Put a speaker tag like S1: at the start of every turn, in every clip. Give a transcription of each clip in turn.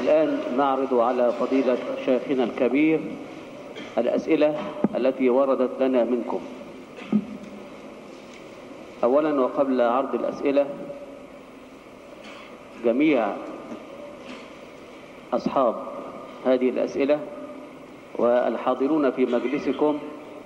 S1: الآن نعرض على فضيلة شيخنا الكبير الأسئلة التي وردت لنا منكم أولا وقبل عرض الأسئلة جميع أصحاب هذه الأسئلة والحاضرون في مجلسكم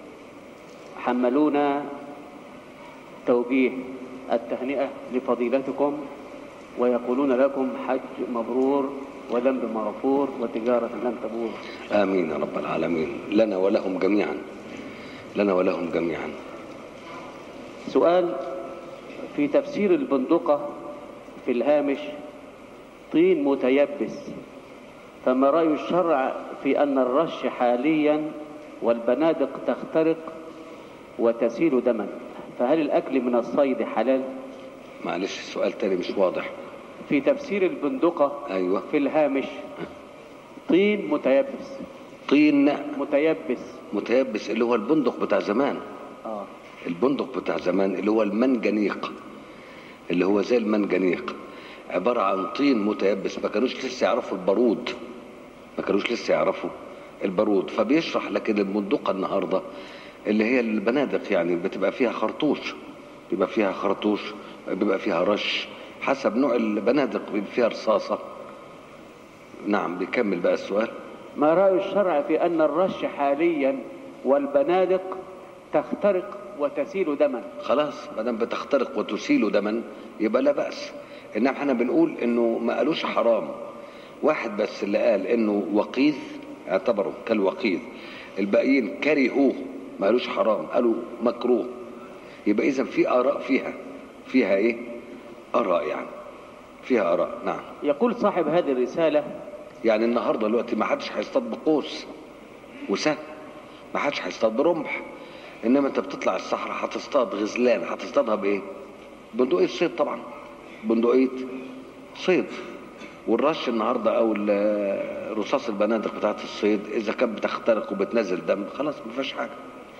S1: حملونا توجيه التهنئة لفضيلتكم ويقولون لكم حج مبرور وذنب مغفور وتجارة لن تبور
S2: آمين يا رب العالمين لنا ولهم جميعا لنا ولهم جميعا
S1: سؤال في تفسير البندقة في الهامش طين متيبس فما رأي الشرع في أن الرش حاليا والبنادق تخترق وتسيل دما فهل الأكل من الصيد حلال
S2: معلش السؤال تاني مش واضح
S1: في تفسير البندقة
S2: أيوة
S1: في الهامش طين متيبس
S2: طين
S1: متيبس
S2: متيبس اللي هو البندق بتاع زمان
S1: آه.
S2: البندق بتاع زمان اللي هو المنجنيق اللي هو زي المنجنيق عبارة عن طين متيبس ما كانوش لسه يعرفوا البارود ما كانوش لسه يعرفوا البارود فبيشرح لكن البندقة النهاردة اللي هي البنادق يعني بتبقى فيها خرطوش بيبقى فيها خرطوش بيبقى فيها رش حسب نوع البنادق بيبقى فيها رصاصة نعم بيكمل بقى السؤال
S1: ما رأي الشرع في أن الرش حاليا والبنادق تخترق وتسيل دما
S2: خلاص ما دام بتخترق وتسيل دما يبقى لا بأس انما احنا بنقول انه ما قالوش حرام واحد بس اللي قال انه وقيذ اعتبره كالوقيذ الباقيين كرهوه ما قالوش حرام قالوا مكروه يبقى اذا في اراء فيها فيها ايه اراء يعني فيها اراء نعم
S1: يقول صاحب هذه الرسالة
S2: يعني النهارده دلوقتي ما حدش هيصطاد بقوس وسهم ما حدش هيصطاد برمح انما انت بتطلع الصحراء هتصطاد غزلان هتصطادها بايه بندقية صيد طبعا بندقية صيد والرش النهارده او ال- رصاص البنادق بتاعت الصيد اذا كانت بتخترق وبتنزل دم خلاص ما فيهاش حاجه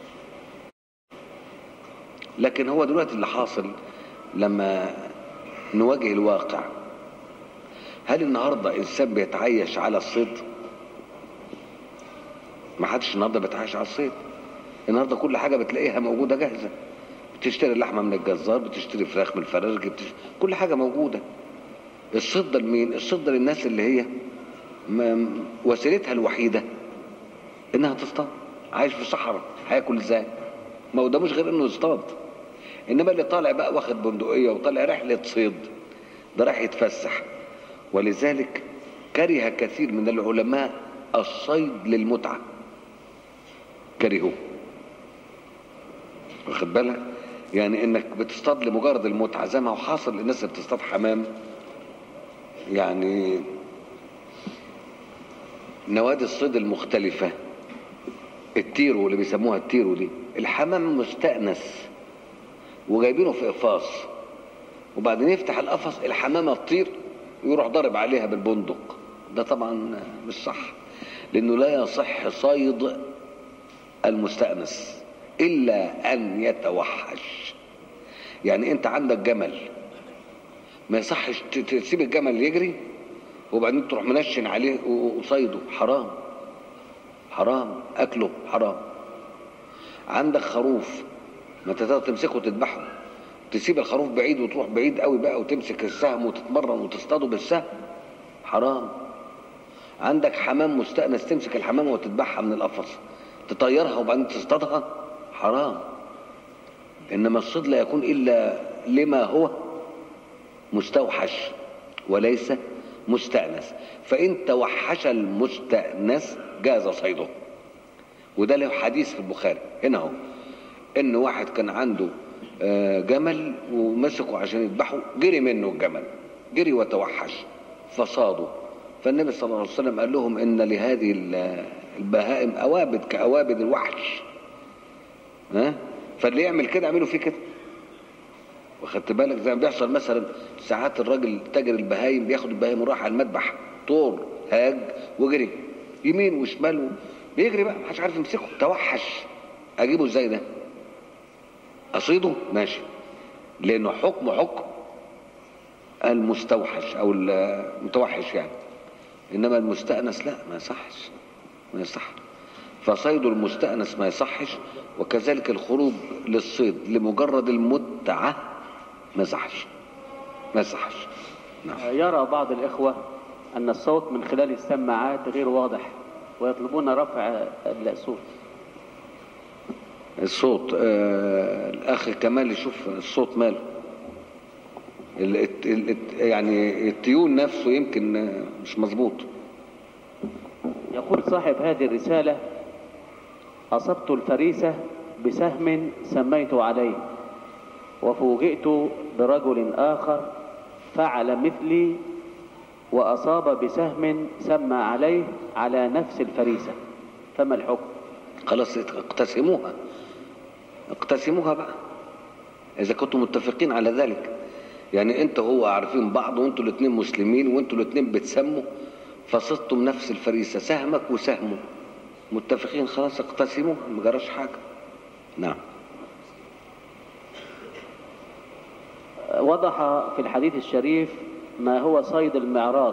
S2: لكن هو دلوقتي اللي حاصل لما نواجه الواقع هل النهارده انسان بيتعايش على الصيد ما حدش النهارده بيتعايش على الصيد النهارده كل حاجه بتلاقيها موجوده جاهزه بتشتري اللحمه من الجزار بتشتري فراخ من الفرارجي بتشتري كل حاجه موجوده الصيد ده لمين الصيد ده للناس اللي هي ما- وسيلتها الوحيده انها تصطاد عايش في الصحراء هياكل ازاي ما هو ده مش غير انه يصطاد انما اللي طالع بقى واخد بندقيه وطالع رحله صيد ده راح يتفسح ولذلك كره كثير من العلماء الصيد للمتعه كرهوه واخد بالك يعني انك بتصطاد لمجرد المتعه زي ما هو حاصل للناس اللي بتصطاد حمام يعني نوادي الصيد المختلفه التيرو اللي بيسموها التيرو دي الحمام مستأنس وجايبينه في قفاص وبعدين يفتح القفص الحمامه تطير ويروح ضارب عليها بالبندق ده طبعا مش صح لانه لا يصح صيد المستأنس إلا أن يتوحش يعني أنت عندك جمل ما يصحش ت- تسيب الجمل يجري وبعدين تروح منشن عليه و- وصيده حرام حرام أكله حرام عندك خروف ما انت تقدر تمسكه وتذبحه تسيب الخروف بعيد وتروح بعيد قوي بقى وتمسك السهم وتتمرن وتصطاده بالسهم حرام عندك حمام مستأنس تمسك الحمامة وتذبحها من القفص تطيرها وبعدين تصطادها حرام إنما الصيد لا يكون إلا لما هو مستوحش وليس مستأنس فإن توحش المستأنس جاز صيده وده له حديث في البخاري هنا اهو ان واحد كان عنده آه، جمل ومسكه عشان يذبحه جري منه الجمل جري وتوحش فصادوا فالنبي صلى الله عليه وسلم قال لهم ان لهذه ال- البهائم اوابد كاوابد الوحش ها فاللي يعمل كده اعملوا فيه كده واخدت بالك زي ما بيحصل مثلا ساعات الراجل تاجر البهايم بياخد البهايم وراح على المذبح طور هاج وجري يمين وشمال بيجري بقى محدش عارف يمسكه توحش اجيبه ازاي ده اصيده ماشي لانه حكم حكم المستوحش او المتوحش يعني انما المستأنس لا ما يصحش ما يصح فصيد المستأنس ما يصحش وكذلك الخروج للصيد لمجرد المتعة ما يصحش ما يصحش نعم
S1: يرى بعض الإخوة أن الصوت من خلال السماعات غير واضح ويطلبون رفع الصوت
S2: الصوت آه الاخ كمال يشوف الصوت ماله ال ال ال يعني التيون نفسه يمكن آه، مش مظبوط
S1: يقول صاحب هذه الرسالة أصبت الفريسة بسهم سميت عليه وفوجئت برجل آخر فعل مثلي وأصاب بسهم سمى عليه على نفس الفريسة فما الحكم
S2: خلاص اقتسموها اقتسموها بقى اذا كنتم متفقين على ذلك يعني انت وهو عارفين بعض وانتوا الاثنين مسلمين وانتوا الاثنين بتسموا فصدتم نفس الفريسة سهمك وسهمه متفقين خلاص اقتسموها ما جراش حاجة نعم
S1: وضح في الحديث الشريف ما هو صيد المعراض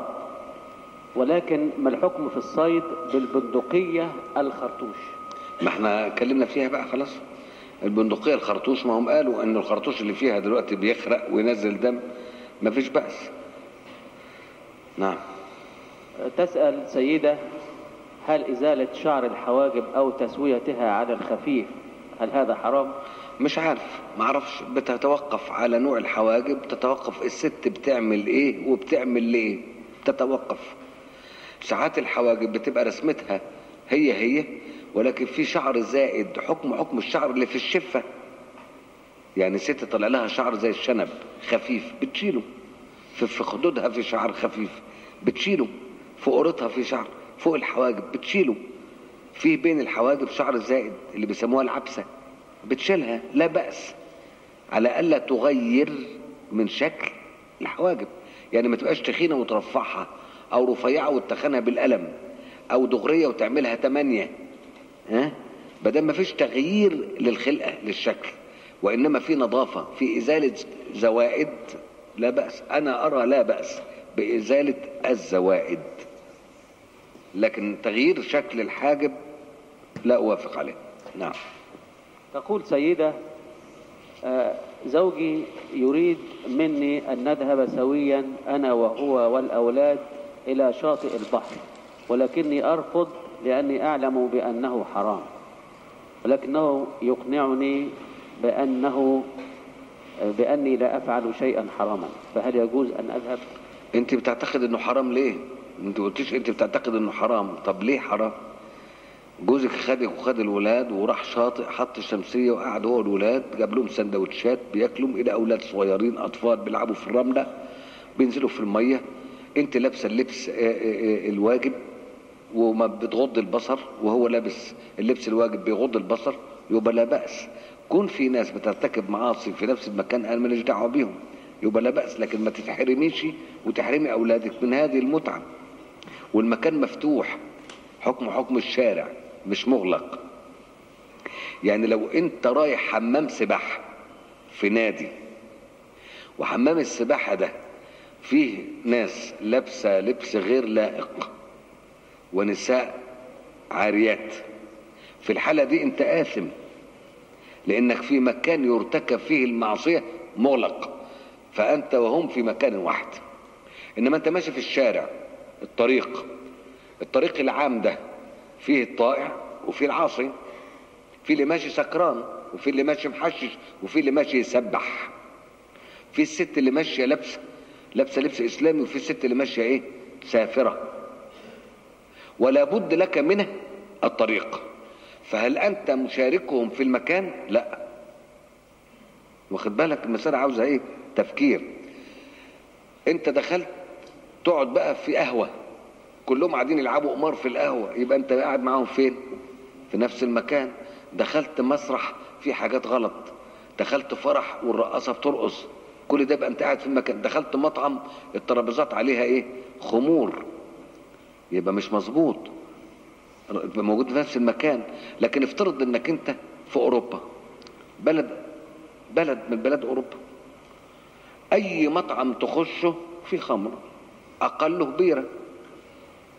S1: ولكن ما الحكم في الصيد بالبندقية الخرطوش
S2: ما احنا اتكلمنا فيها بقى خلاص البندقية الخرطوش ما هم قالوا ان الخرطوش اللي فيها دلوقتي بيخرق وينزل دم ما فيش بأس نعم
S1: تسأل سيدة هل إزالة شعر الحواجب أو تسويتها على الخفيف هل هذا حرام؟
S2: مش عارف ما اعرفش بتتوقف على نوع الحواجب تتوقف الست بتعمل ايه وبتعمل ليه تتوقف ساعات الحواجب بتبقى رسمتها هي هي ولكن في شعر زائد حكم حكم الشعر اللي في الشفة يعني ست طلع لها شعر زي الشنب خفيف بتشيله في في خدودها في شعر خفيف بتشيله في قرطها في شعر فوق الحواجب بتشيله في بين الحواجب شعر زائد اللي بيسموها العبسة بتشيلها لا بأس على ألا تغير من شكل الحواجب يعني ما تبقاش تخينة وترفعها أو رفيعة وتخنها بالقلم أو دغرية وتعملها تمانية ها بدل ما فيش تغيير للخلقة للشكل وإنما في نظافة في إزالة زوائد لا بأس أنا أرى لا بأس بإزالة الزوائد لكن تغيير شكل الحاجب لا أوافق عليه نعم
S1: تقول سيدة آه، زوجي يريد مني أن نذهب سويا أنا وهو والأولاد إلى شاطئ البحر ولكني أرفض لأني أعلم بأنه حرام ولكنه يقنعني بأنه بأني لا أفعل شيئا حراما فهل يجوز أن أذهب
S2: انت بتعتقد انه حرام ليه انت قلتيش انت بتعتقد انه حرام طب ليه حرام جوزك خدك وخد الولاد وراح شاطئ حط الشمسيه وقعد هو والولاد جاب لهم سندوتشات بياكلوا الى اولاد صغيرين اطفال بيلعبوا في الرمله بينزلوا في الميه انت لابسه اللبس آه، آه، آه، الواجب وما بتغض البصر وهو لابس اللبس الواجب بيغض البصر يبقى لا باس كون في ناس بترتكب معاصي في نفس المكان انا ماليش دعوه بيهم يبقى لا باس لكن ما تتحرميش وتحرمي اولادك من هذه المتعه والمكان مفتوح حكم حكم الشارع مش مغلق يعني لو انت رايح حمام سباحه في نادي وحمام السباحه ده فيه ناس لابسه لبس غير لائق ونساء عاريات في الحاله دي انت آثم لانك في مكان يرتكب فيه المعصيه مغلق فانت وهم في مكان واحد انما انت ماشي في الشارع الطريق الطريق العام ده فيه الطائع وفيه العاصي في اللي ماشي سكران وفي اللي ماشي محشش وفي اللي ماشي يسبح في الست اللي ماشيه لابسه لابسه لبس اسلامي وفي الست اللي ماشيه ايه سافره ولا بد لك منه الطريق فهل انت مشاركهم في المكان لا واخد بالك المسألة عاوزة ايه تفكير انت دخلت تقعد بقى في قهوة كلهم قاعدين يلعبوا قمار في القهوة يبقى انت قاعد معاهم فين في نفس المكان دخلت مسرح في حاجات غلط دخلت فرح والرقاصة بترقص كل ده يبقى انت قاعد في المكان دخلت مطعم الترابيزات عليها ايه خمور يبقى مش مظبوط يبقى موجود في نفس المكان لكن افترض انك انت في اوروبا بلد بلد من بلاد اوروبا اي مطعم تخشه في خمر اقله بيره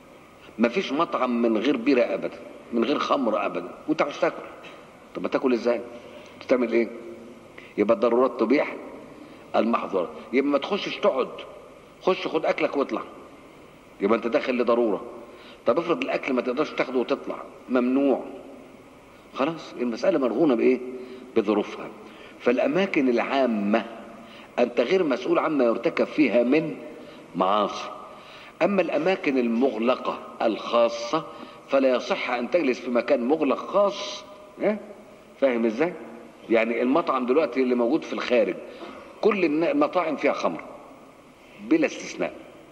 S2: مفيش مطعم من غير بيرة ابدا من غير خمر ابدا وانت عاوز تاكل طب ما تاكل ازاي تعمل ايه يبقى الضرورات تبيح المحظورات يبقى ما تخشش تقعد خش خد اكلك واطلع يبقى انت داخل لضروره طب افرض الاكل ما تقدرش تاخده وتطلع ممنوع خلاص المساله مرهونه بايه بظروفها فالاماكن العامه انت غير مسؤول عما يرتكب فيها من معاصي اما الاماكن المغلقه الخاصه فلا يصح ان تجلس في مكان مغلق خاص ها فاهم ازاي يعني المطعم دلوقتي اللي موجود في الخارج كل النا- المطاعم فيها خمر بلا استثناء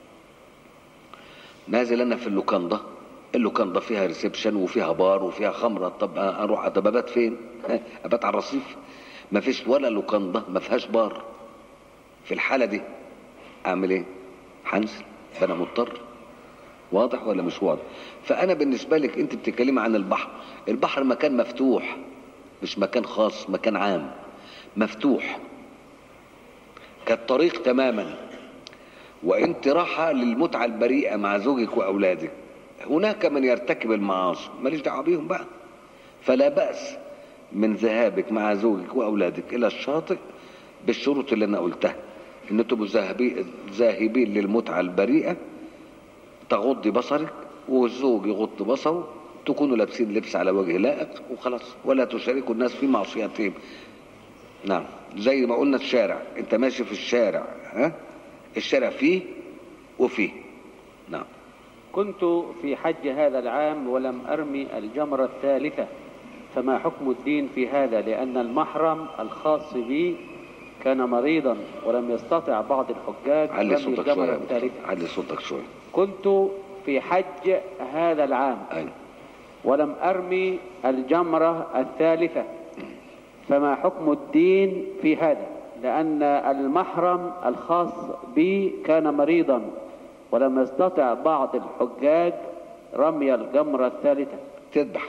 S2: نازل انا في اللوكاندا اللوكاندا فيها ريسبشن وفيها بار وفيها خمره طب اروح طب ابات فين ابات على الرصيف ما فيش ولا لوكاندا ما فيهاش بار في الحاله دي اعمل ايه هنزل فانا مضطر واضح ولا مش واضح فانا بالنسبه لك انت بتتكلمي عن البحر البحر مكان مفتوح مش مكان خاص مكان عام مفتوح كالطريق تماما وانت راحة للمتعة البريئة مع زوجك واولادك هناك من يرتكب المعاصي ماليش دعوة بيهم بقى فلا بأس من ذهابك مع زوجك واولادك الى الشاطئ بالشروط اللي انا قلتها ان تبقوا ذاهبي- ذاهبين للمتعة البريئة تغضي بصرك والزوج يغض بصره تكونوا لابسين لبس على وجه لائق وخلاص ولا تشاركوا الناس في معصيتهم نعم زي ما قلنا الشارع انت ماشي في الشارع ها الشارع فيه وفيه نعم
S1: كنت في حج هذا العام ولم أرمي الجمرة الثالثة فما حكم الدين في هذا لأن المحرم الخاص بي كان مريضا ولم يستطع بعض الحجاج
S2: علي
S1: رمي
S2: صوتك
S1: الجمرة
S2: شوية
S1: الثالثة
S2: علي صوتك شوية
S1: كنت في حج هذا العام
S2: أيوة.
S1: ولم أرمي الجمرة الثالثة فما حكم الدين في هذا لأن المحرم الخاص بي كان مريضا ولم يستطع بعض الحجاج رمي الجمرة الثالثة
S2: تذبح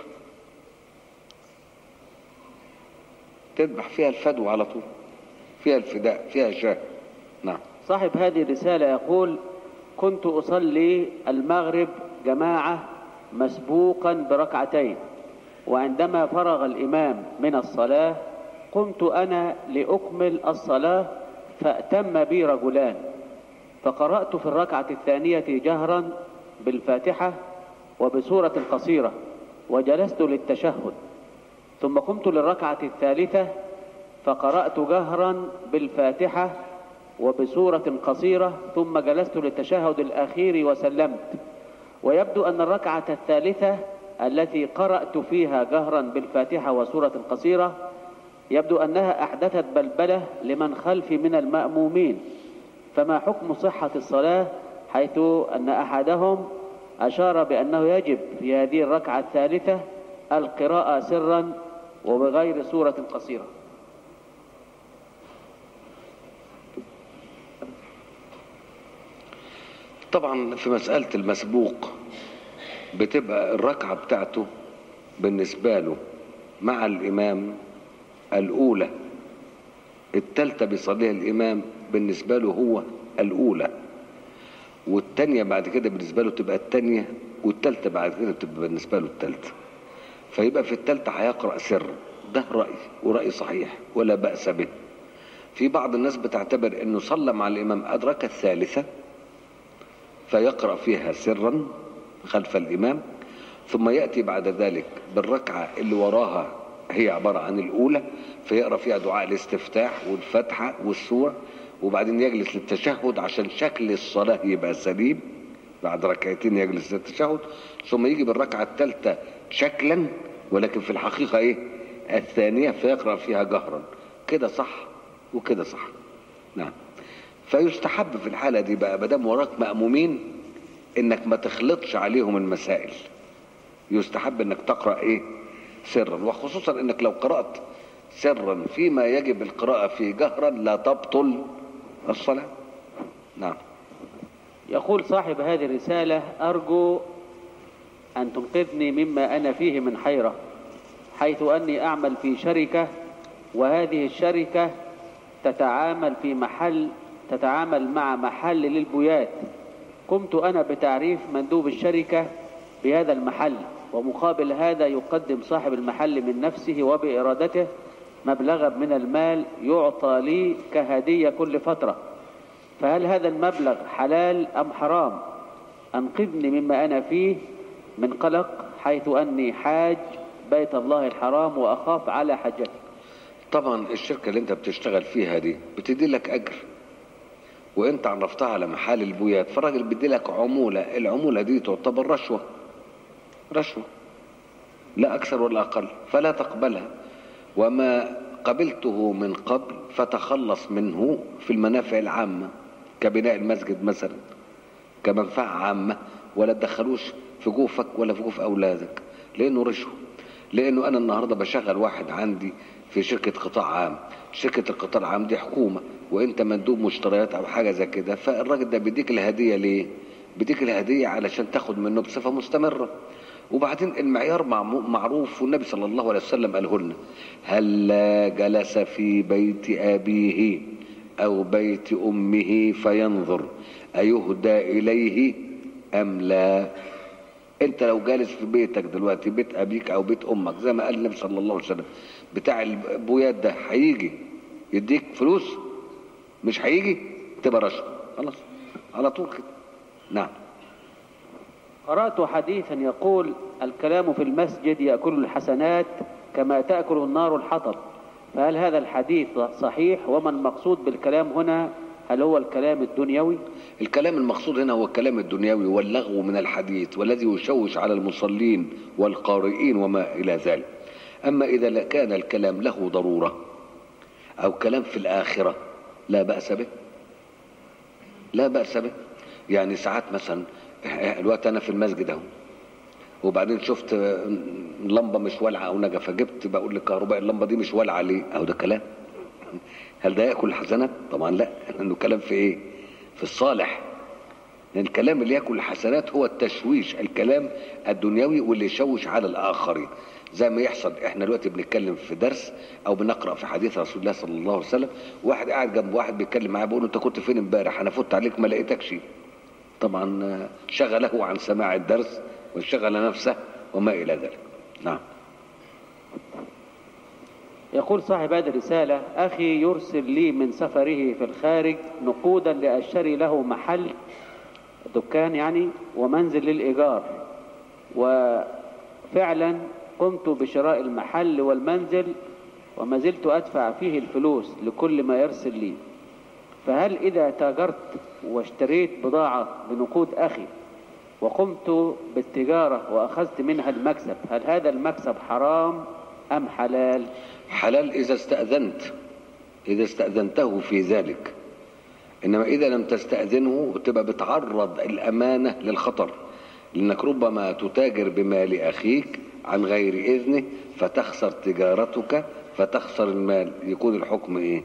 S2: تذبح فيها الفدو على طول فيها الفداء فيها شاه نعم
S1: صاحب هذه الرسالة يقول كنت أصلي المغرب جماعة مسبوقا بركعتين وعندما فرغ الإمام من الصلاة قمت أنا لأكمل الصلاة فأتم بي رجلان فقرأت في الركعة الثانية جهرا بالفاتحة وبسورة قصيرة وجلست للتشهد ثم قمت للركعة الثالثة فقرأت جهرا بالفاتحة وبسورة قصيرة ثم جلست للتشهد الأخير وسلمت ويبدو أن الركعة الثالثة التي قرأت فيها جهرا بالفاتحة وسورة قصيرة يبدو أنها أحدثت بلبلة لمن خلفي من المأمومين فما حكم صحة الصلاة حيث أن أحدهم أشار بأنه يجب في هذه الركعة الثالثة القراءة سرا وبغير سورة قصيرة
S2: طبعا في مسألة المسبوق بتبقى الركعة بتاعته بالنسبة له مع الإمام الأولى التالتة بيصليها الإمام بالنسبة له هو الأولى والتانية بعد كده بالنسبة له تبقى التانية والتالتة بعد كده تبقى بالنسبة له التالتة فيبقى في التالتة هيقرأ سر ده رأي ورأي صحيح ولا بأس به في بعض الناس بتعتبر انه صلى مع الامام ادرك الثالثه فيقرأ فيها سرا خلف الإمام ثم يأتي بعد ذلك بالركعة اللي وراها هي عبارة عن الأولى فيقرأ فيها دعاء الاستفتاح والفتحة والسورة وبعدين يجلس للتشهد عشان شكل الصلاة يبقى سليم بعد ركعتين يجلس للتشهد ثم يجي بالركعة الثالثة شكلا ولكن في الحقيقة إيه الثانية فيقرأ فيها جهرا كده صح وكده صح نعم فيستحب في الحالة دي بقى مادام وراك مأمومين انك ما تخلطش عليهم المسائل يستحب انك تقرأ ايه سرا وخصوصا انك لو قرأت سرا فيما يجب القراءة فيه جهرا لا تبطل الصلاة نعم
S1: يقول صاحب هذه الرسالة أرجو أن تنقذني مما أنا فيه من حيرة حيث أني أعمل في شركة وهذه الشركة تتعامل في محل تتعامل مع محل للبويات قمت أنا بتعريف مندوب الشركة بهذا المحل ومقابل هذا يقدم صاحب المحل من نفسه وبإرادته مبلغا من المال يعطى لي كهدية كل فترة فهل هذا المبلغ حلال أم حرام أنقذني مما أنا فيه من قلق حيث أني حاج بيت الله الحرام وأخاف على حجتي
S2: طبعا الشركة اللي انت بتشتغل فيها دي بتدي لك اجر وانت عرفتها على محل البويات فالراجل بيدي لك عمولة العمولة دي تعتبر رشوة رشوة لا اكثر ولا اقل فلا تقبلها وما قبلته من قبل فتخلص منه في المنافع العامة كبناء المسجد مثلا كمنفعة عامة ولا تدخلوش في جوفك ولا في جوف أولادك لأنه رشوة لأنه أنا النهاردة بشغل واحد عندي في شركة قطاع عام شركة القطاع العام دي حكومة وانت مندوب مشتريات او حاجة زي كده فالراجل ده بيديك الهدية ليه بيديك الهدية علشان تاخد منه بصفة مستمرة وبعدين المعيار معمو- معروف والنبي صلى الله عليه وسلم قاله لنا هل جلس في بيت أبيه أو بيت أمه فينظر أيهدى إليه أم لا انت لو جالس في بيتك دلوقتي بيت ابيك او بيت امك زي ما قال النبي صلى الله عليه وسلم بتاع البويات ده هيجي يديك فلوس مش هيجي تبقى رشوه خلاص على طول كده نعم
S1: قرأت حديثا يقول الكلام في المسجد يأكل الحسنات كما تأكل النار الحطب فهل هذا الحديث صحيح وما المقصود بالكلام هنا هل هو الكلام الدنيوي
S2: الكلام المقصود هنا هو الكلام الدنيوي واللغو من الحديث والذي يشوش على المصلين والقارئين وما إلى ذلك أما إذا لا كان الكلام له ضرورة أو كلام في الآخرة لا بأس به لا بأس به يعني ساعات مثلا الوقت أنا في المسجد أهو وبعدين شفت لمبة مش والعة أو نجا فجبت بقول للكهرباء اللمبة دي مش والعة ليه أهو ده كلام هل ده ياكل الحسنات؟ طبعا لا لانه كلام في ايه؟ في الصالح لان الكلام اللي ياكل الحسنات هو التشويش الكلام الدنيوي واللي يشوش على الاخرين زي ما يحصل احنا دلوقتي بنتكلم في درس او بنقرا في حديث رسول الله صلى الله عليه وسلم واحد قاعد جنب واحد بيتكلم معاه بيقول له انت كنت فين امبارح انا فت عليك ما لقيتكش طبعا آه، شغله عن سماع الدرس وشغل نفسه وما الى ذلك نعم
S1: يقول صاحب هذه الرسالة أخي يرسل لي من سفره في الخارج نقودا لأشتري له محل دكان يعني ومنزل للإيجار وفعلا قمت بشراء المحل والمنزل وما زلت أدفع فيه الفلوس لكل ما يرسل لي فهل إذا تاجرت واشتريت بضاعة بنقود أخي وقمت بالتجارة وأخذت منها المكسب هل هذا المكسب حرام أم حلال
S2: حلال إذا استأذنت إذا استأذنته في ذلك إنما إذا لم تستأذنه تبقى بتعرض الأمانة للخطر لأنك ربما تتاجر بمال أخيك عن غير إذنه فتخسر تجارتك فتخسر المال يكون الحكم إيه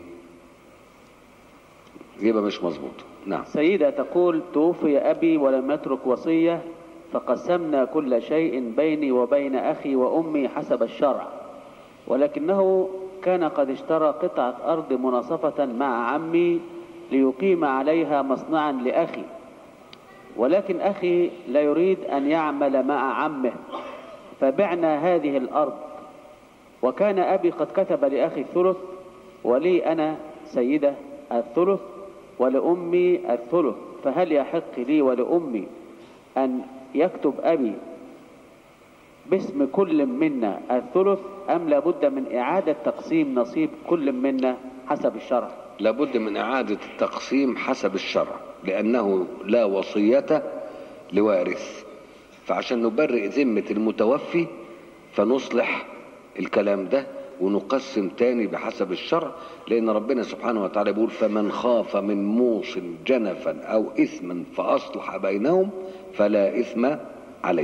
S2: يبقى مش مظبوط نعم
S1: سيدة تقول توفي أبي ولم يترك وصية فقسمنا كل شيء بيني وبين أخي وأمي حسب الشرع ولكنه كان قد اشترى قطعة أرض مناصفة مع عمي ليقيم عليها مصنعا لأخي ولكن أخي لا يريد أن يعمل مع عمه فبعنا هذه الأرض وكان أبي قد كتب لأخي الثلث ولي أنا سيدة الثلث ولأمي الثلث فهل يحق لي ولأمي أن يكتب أبي باسم كل منا الثلث أم لابد من إعادة تقسيم نصيب كل منا حسب الشرع
S2: لابد من إعادة التقسيم حسب الشرع لأنه لا وصية لوارث فعشان نبرئ ذمة المتوفي فنصلح الكلام ده ونقسم تاني بحسب الشرع لأن ربنا سبحانه وتعالى بيقول فمن خاف من موص جنفا أو إثما فأصلح بينهم فلا إثم عليه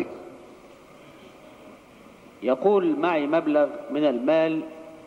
S1: يقول معي مبلغ من المال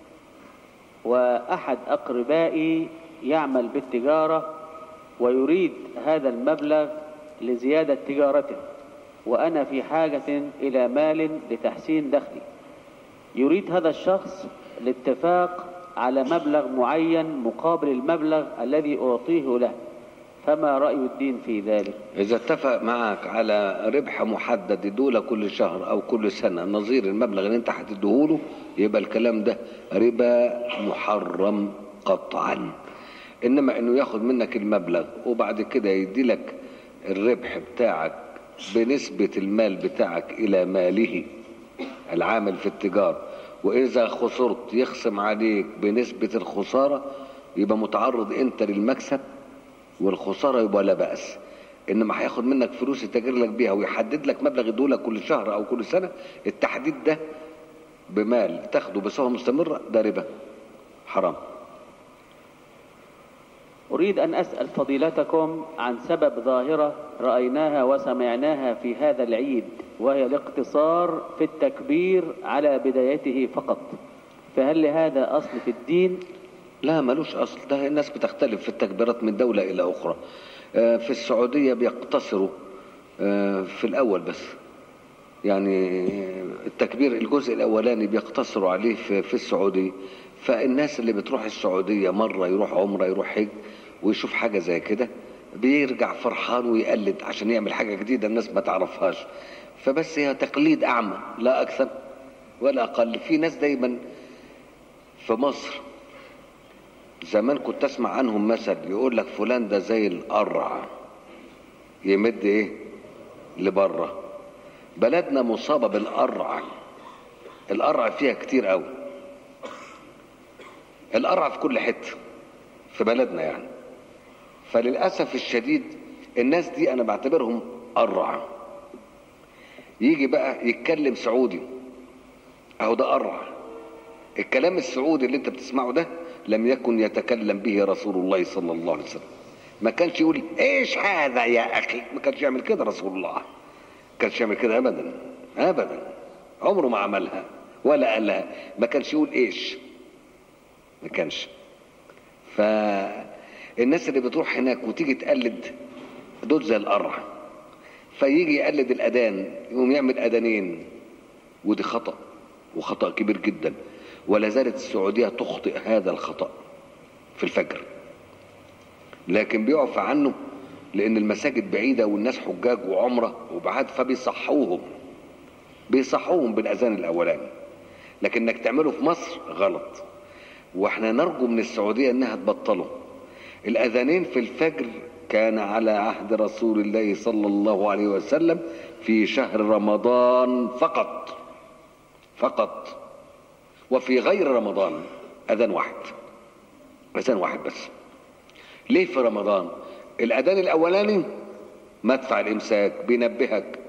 S1: وأحد أقربائي يعمل بالتجارة ويريد هذا المبلغ لزيادة تجارته وأنا في حاجة إلى مال لتحسين دخلي يريد هذا الشخص الاتفاق على مبلغ معين مقابل المبلغ الذي أعطيه له فما رأي الدين في ذلك
S2: إذا اتفق معك على ربح محدد يدوله كل شهر أو كل سنة نظير المبلغ اللي أنت هتديهوله يبقى الكلام ده ربا محرم قطعا إنما إنه ياخد منك المبلغ وبعد كده يديلك الربح بتاعك بنسبة المال بتاعك إلى ماله العامل في التجارة وإذا خسرت يخصم عليك بنسبة الخسارة يبقى متعرض أنت للمكسب والخسارة يبقى لا بأس إنما هياخد منك فلوس يتاجر لك بيها ويحدد لك مبلغ يدولك كل شهر أو كل سنة التحديد ده بمال تاخده بصفة مستمرة ده ربا حرام
S1: أريد أن أسأل فضيلتكم عن سبب ظاهرة رأيناها وسمعناها في هذا العيد وهي الاقتصار في التكبير على بدايته فقط فهل لهذا أصل في الدين
S2: لا ملوش أصل ده الناس بتختلف في التكبيرات من دولة إلى أخرى آه، في السعودية بيقتصروا آه، في الأول بس يعني التكبير الجزء الأولاني بيقتصروا عليه في, في السعودية فالناس اللي بتروح السعودية مرة يروح عمرة يروح حج ويشوف حاجة زي كده بيرجع فرحان ويقلد عشان يعمل حاجة جديدة الناس ما تعرفهاش فبس هي تقليد أعمى لا أكثر ولا أقل في ناس دايما في مصر زمان كنت اسمع عنهم مثل يقول لك فلان ده زي القرع يمد ايه لبره بلدنا مصابه بالقرع القرع فيها كتير قوي القرع في كل حته في بلدنا يعني فللاسف الشديد الناس دي انا بعتبرهم قرع يجي بقى يتكلم سعودي اهو ده قرع الكلام السعودي اللي انت بتسمعه ده لم يكن يتكلم به رسول الله صلى الله عليه وسلم ما كانش يقول ايش هذا يا اخي ما كانش يعمل كده رسول الله ما كانش يعمل كده ابدا ابدا عمره ما عملها ولا قالها ما كانش يقول ايش ما كانش فالناس اللي بتروح هناك وتيجي تقلد دول زي القرع فيجي يقلد الاذان يقوم يعمل اذانين ودي خطأ وخطأ كبير جدا ولا زالت السعودية تخطئ هذا الخطأ في الفجر لكن بيعفى عنه لأن المساجد بعيدة والناس حجاج وعمرة وبعد فبيصحوهم بيصحوهم بالأذان الأولاني لكن انك تعمله في مصر غلط واحنا نرجو من السعودية انها تبطله الأذانين في الفجر كان على عهد رسول الله صلى الله عليه وسلم في شهر رمضان فقط فقط وفي غير رمضان أذان واحد أذان واحد بس ليه في رمضان الأذان الأولاني مدفع الإمساك بينبهك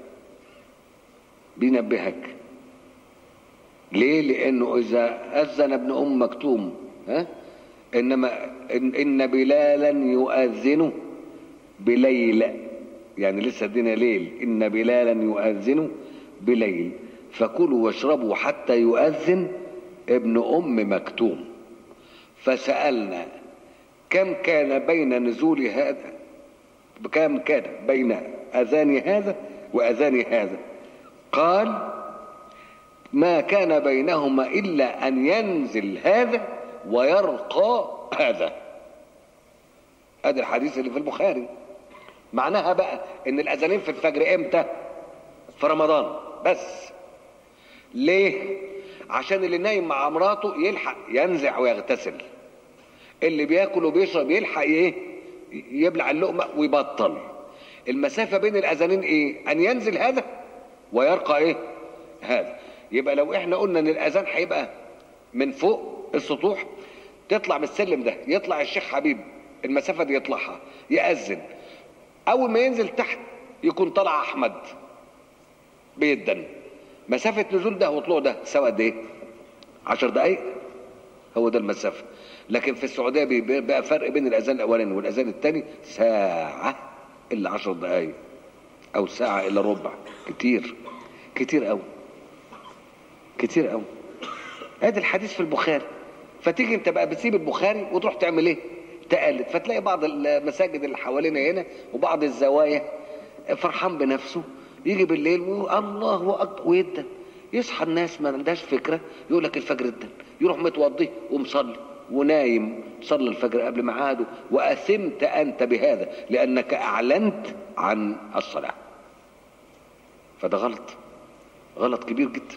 S2: بينبهك ليه لأنه إذا أذن ابن أم مكتوم ها إنما إن, إن بلالا يؤذن بليل يعني لسه الدنيا ليل إن بلالا يؤذن بليل فكلوا واشربوا حتى يؤذن ابن أم مكتوم فسألنا كم كان بين نزول هذا كم كان بين أذان هذا وأذان هذا قال ما كان بينهما إلا أن ينزل هذا ويرقى هذا هذا الحديث اللي في البخاري معناها بقى ان الاذانين في الفجر امتى في رمضان بس ليه عشان اللي نايم مع مراته يلحق ينزع ويغتسل اللي بياكل وبيشرب يلحق ايه يبلع اللقمه ويبطل المسافه بين الاذانين ايه ان ينزل هذا ويرقى ايه هذا يبقى لو احنا قلنا ان الاذان هيبقى من فوق السطوح تطلع من السلم ده يطلع الشيخ حبيب المسافه دي يطلعها ياذن اول ما ينزل تحت يكون طلع احمد بيدن مسافة نزول ده وطلوع ده سوا قد ايه؟ 10 دقايق هو ده المسافة لكن في السعودية بقى فرق بين الأذان الأولاني والأذان الثاني ساعة إلا 10 دقايق أو ساعة إلا ربع كتير كتير أوي كتير أوي ادي الحديث في البخاري فتيجي انت بقى بتسيب البخاري وتروح تعمل ايه؟ تقلد فتلاقي بعض المساجد اللي حوالينا هنا وبعض الزوايا فرحان بنفسه يجي بالليل الله اكبر ويدن يصحى الناس ما عندهاش فكره يقول لك الفجر ادن يروح متوضي ومصلي ونايم صلى الفجر قبل ميعاده واثمت انت بهذا لانك اعلنت عن الصلاه فده غلط غلط كبير جدا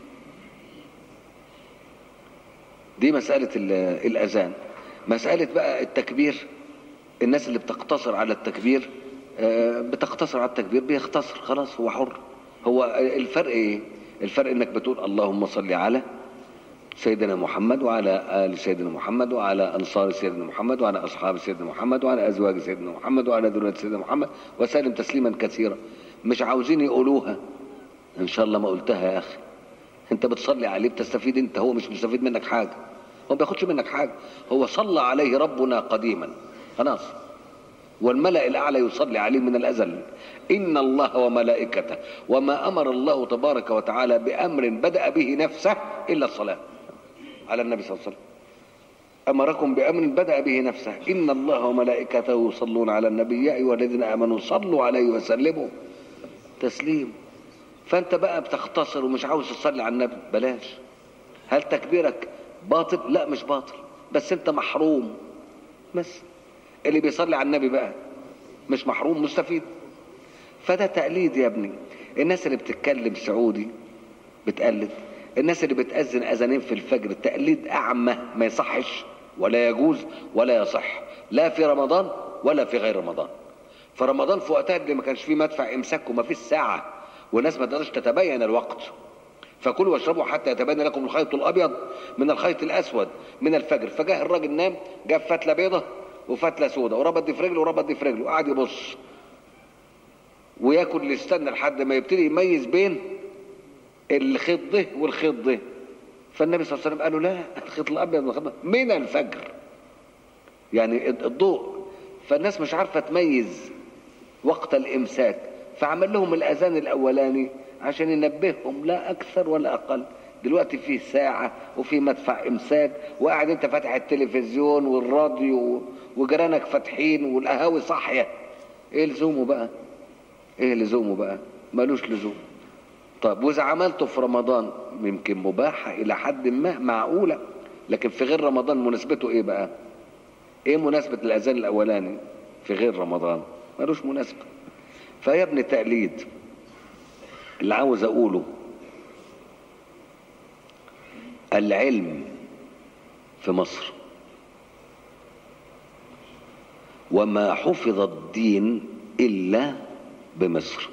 S2: دي مسألة ال- الأذان مسألة بقى التكبير الناس اللي بتقتصر على التكبير آه، بتقتصر على التكبير بيختصر خلاص هو حر هو الفرق ايه الفرق انك بتقول اللهم صل على سيدنا محمد وعلى آل سيدنا محمد وعلى أنصار سيدنا محمد وعلى أصحاب سيدنا محمد وعلى أزواج سيدنا محمد وعلى ذرية سيدنا محمد وسلم تسليما كثيرا مش عاوزين يقولوها إن شاء الله ما قلتها يا أخي أنت بتصلي عليه بتستفيد أنت هو مش مستفيد منك حاجة هو ما بياخدش منك حاجة هو صلى عليه ربنا قديما خلاص والملأ الأعلى يصلي عليه من الأزل إن الله وملائكته وما أمر الله تبارك وتعالى بأمر بدأ به نفسه إلا الصلاة على النبي صلى الله عليه وسلم أمركم بأمر بدأ به نفسه إن الله وملائكته يصلون على النبي يا أيها الذين آمنوا صلوا عليه وسلموا تسليم فأنت بقى بتختصر ومش عاوز تصلي على النبي بلاش هل تكبيرك باطل لا مش باطل بس أنت محروم بس اللي بيصلي على النبي بقى مش محروم مستفيد فده تقليد يا ابني الناس اللي بتتكلم سعودي بتقلد الناس اللي بتأذن أذانين في الفجر تقليد أعمى ما يصحش ولا يجوز ولا يصح لا في رمضان ولا في غير رمضان فرمضان في وقتها اللي ما كانش فيه مدفع إمساك وما فيش ساعة والناس ما تقدرش تتبين الوقت فكلوا واشربوا حتى يتبين لكم الخيط الأبيض من الخيط الأسود من الفجر فجاه الراجل نام جاب فتلة بيضة وفتلة سودة وربط دي في رجله وربط دي في رجله وقعد يبص وياكل اللي يستنى لحد ما يبتدي يميز بين الخيط ده والخيط ده فالنبي صلى الله عليه وسلم قال له لا الخيط الابيض والخيط الأبيض من الفجر يعني الضوء فالناس مش عارفه تميز وقت الامساك فعمل لهم الاذان الاولاني عشان ينبههم لا اكثر ولا اقل دلوقتي في ساعة وفي مدفع إمساك وقاعد أنت فاتح التلفزيون والراديو وجيرانك فاتحين والقهاوي صاحية إيه لزومه بقى؟ إيه لزومه بقى؟ ملوش لزوم طيب واذا عملته في رمضان يمكن مباحه الى حد ما معقوله لكن في غير رمضان مناسبته ايه بقى ايه مناسبه الاذان الاولاني في غير رمضان ملوش مناسبه فيا ابن تقليد اللي عاوز اقوله العلم في مصر وما حفظ الدين الا بمصر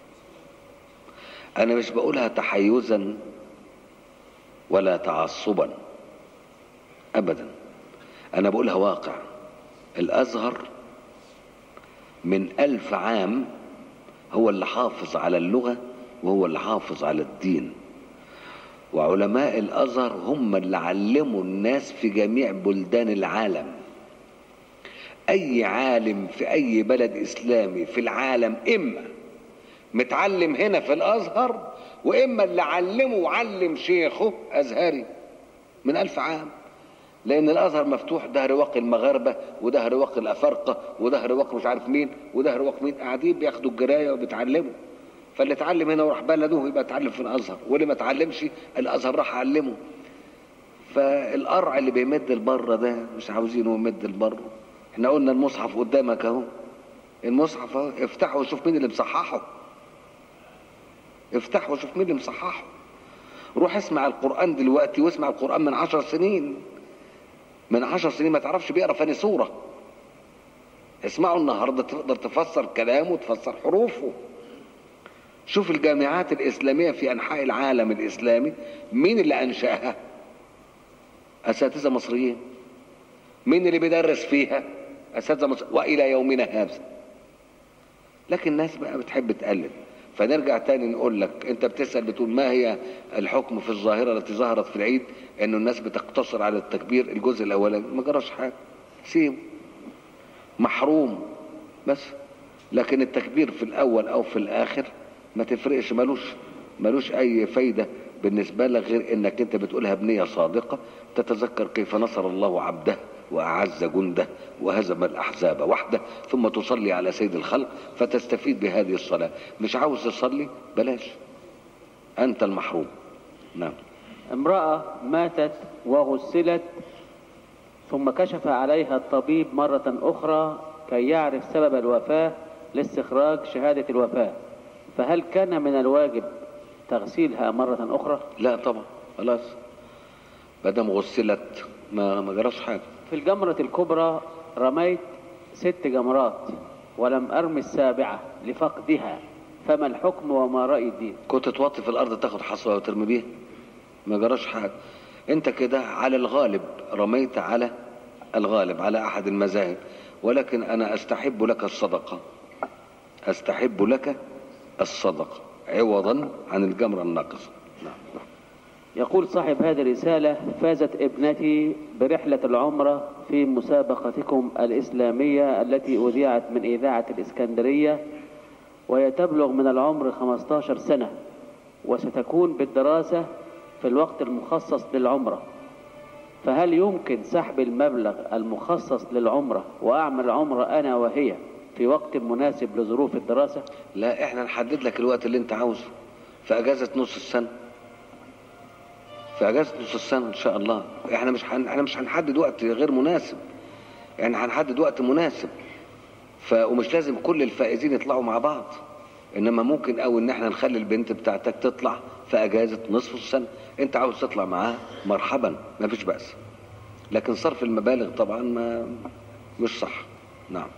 S2: انا مش بقولها تحيزا ولا تعصبا ابدا انا بقولها واقع الازهر من الف عام هو اللي حافظ على اللغه وهو اللي حافظ على الدين وعلماء الازهر هم اللي علموا الناس في جميع بلدان العالم اي عالم في اي بلد اسلامي في العالم اما متعلم هنا في الازهر واما اللي علمه وعلم شيخه ازهري من الف عام لان الازهر مفتوح ده رواق المغاربه وده رواق الافارقه وده رواق مش عارف مين وده رواق مين قاعدين بياخدوا الجرايه وبيتعلموا فاللي اتعلم هنا وراح بلده يبقى اتعلم في الازهر واللي ما اتعلمش الازهر راح علمه فالقرع اللي بيمد البره ده مش عاوزينه يمد البره احنا قلنا المصحف قدامك اهو المصحف اهو افتحه وشوف مين اللي مصححه افتحه وشوف مين اللي مصححه روح اسمع القرآن دلوقتي واسمع القرآن من عشر سنين من عشر سنين ما تعرفش بيقرا فاني سورة اسمعوا النهارده تقدر تفسر كلامه وتفسر حروفه شوف الجامعات الإسلامية في أنحاء العالم الإسلامي مين اللي أنشأها أساتذة مصريين مين اللي بيدرس فيها أساتذة مصر وإلى يومنا هذا لكن الناس بقى بتحب تقلد فنرجع تاني نقول لك انت بتسأل بتقول ما هي الحكم في الظاهرة التي ظهرت في العيد انه الناس بتقتصر على التكبير الجزء الاولاني ما جراش حاجة سيم محروم بس لكن التكبير في الاول او في الاخر ما تفرقش ملوش ملوش اي فايدة بالنسبة لك غير انك انت بتقولها بنية صادقة تتذكر كيف نصر الله عبده وأعز جنده وهزم الأحزاب وحده ثم تصلي على سيد الخلق فتستفيد بهذه الصلاة مش عاوز تصلي بلاش أنت المحروم نعم
S1: امرأة ماتت وغسلت ثم كشف عليها الطبيب مرة أخرى كي يعرف سبب الوفاة لاستخراج شهادة الوفاة فهل كان من الواجب تغسيلها مرة أخرى
S2: لا طبعا خلاص ما دام غسلت ما ما جراش حاجه
S1: في الجمرة الكبرى رميت ست جمرات ولم أرمي السابعة لفقدها فما الحكم وما رأي الدين
S2: كنت توطي في الارض تاخد حصوه وترمي بيها ما جراش حاجه انت كده على الغالب رميت على الغالب على احد المذاهب ولكن انا استحب لك الصدقه استحب لك الصدقه عوضا عن الجمره الناقصه نعم
S1: يقول صاحب هذه الرسالة فازت ابنتي برحلة العمرة في مسابقتكم الإسلامية التي أذيعت من إذاعة الإسكندرية وهي تبلغ من العمر 15 سنة وستكون بالدراسة في الوقت المخصص للعمرة فهل يمكن سحب المبلغ المخصص للعمرة وأعمل عمرة أنا وهي في وقت مناسب لظروف الدراسة
S2: لا احنا نحدد لك الوقت اللي انت عاوزه في اجازه نص السنه في اجازه نص السنه ان شاء الله احنا مش هن... احنا مش هنحدد وقت غير مناسب يعني هنحدد وقت مناسب ف... ومش لازم كل الفائزين يطلعوا مع بعض انما ممكن او ان احنا نخلي البنت بتاعتك تطلع في اجازه نصف السنه انت عاوز تطلع معاها مرحبا ما فيش باس لكن صرف المبالغ طبعا ما مش صح نعم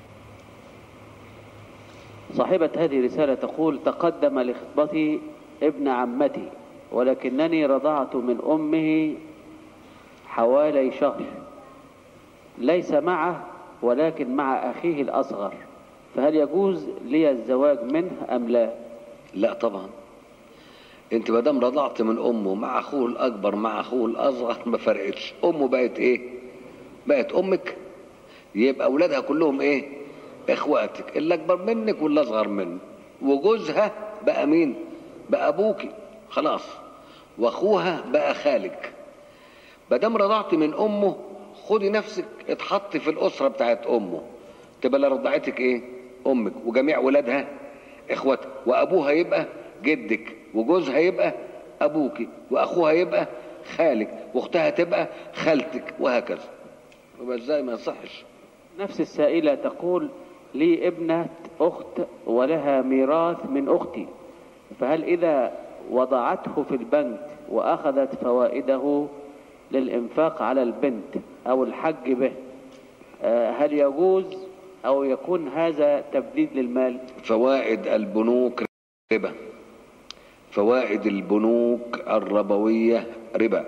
S1: صاحبة هذه الرسالة تقول تقدم لخطبتي ابن عمتي ولكنني رضعت من أمه حوالي شهر ليس معه ولكن مع أخيه الأصغر فهل يجوز لي الزواج منه أم لا
S2: لا طبعا انت ما دام رضعت من امه مع اخوه الاكبر مع اخوه الاصغر ما فرقتش امه بقت ايه بقت امك يبقى اولادها كلهم ايه اخواتك اللي اكبر منك واللي اصغر منك وجوزها بقى مين بقى ابوكي خلاص واخوها بقى خالك ما دام رضعت من امه خدي نفسك اتحطي في الاسره بتاعت امه تبقى اللي رضعتك ايه امك وجميع ولادها اخواتها وابوها يبقى جدك وجوزها يبقى ابوكي واخوها يبقى خالك واختها تبقى خالتك وهكذا يبقى ازاي ما يصحش
S1: نفس السائلة تقول لي ابنة أخت ولها ميراث من أختي فهل إذا وضعته في البنك وأخذت فوائده للإنفاق على البنت أو الحج به آه، هل يجوز أو يكون هذا تبديد للمال
S2: فوائد البنوك ربا فوائد البنوك الربوية ربا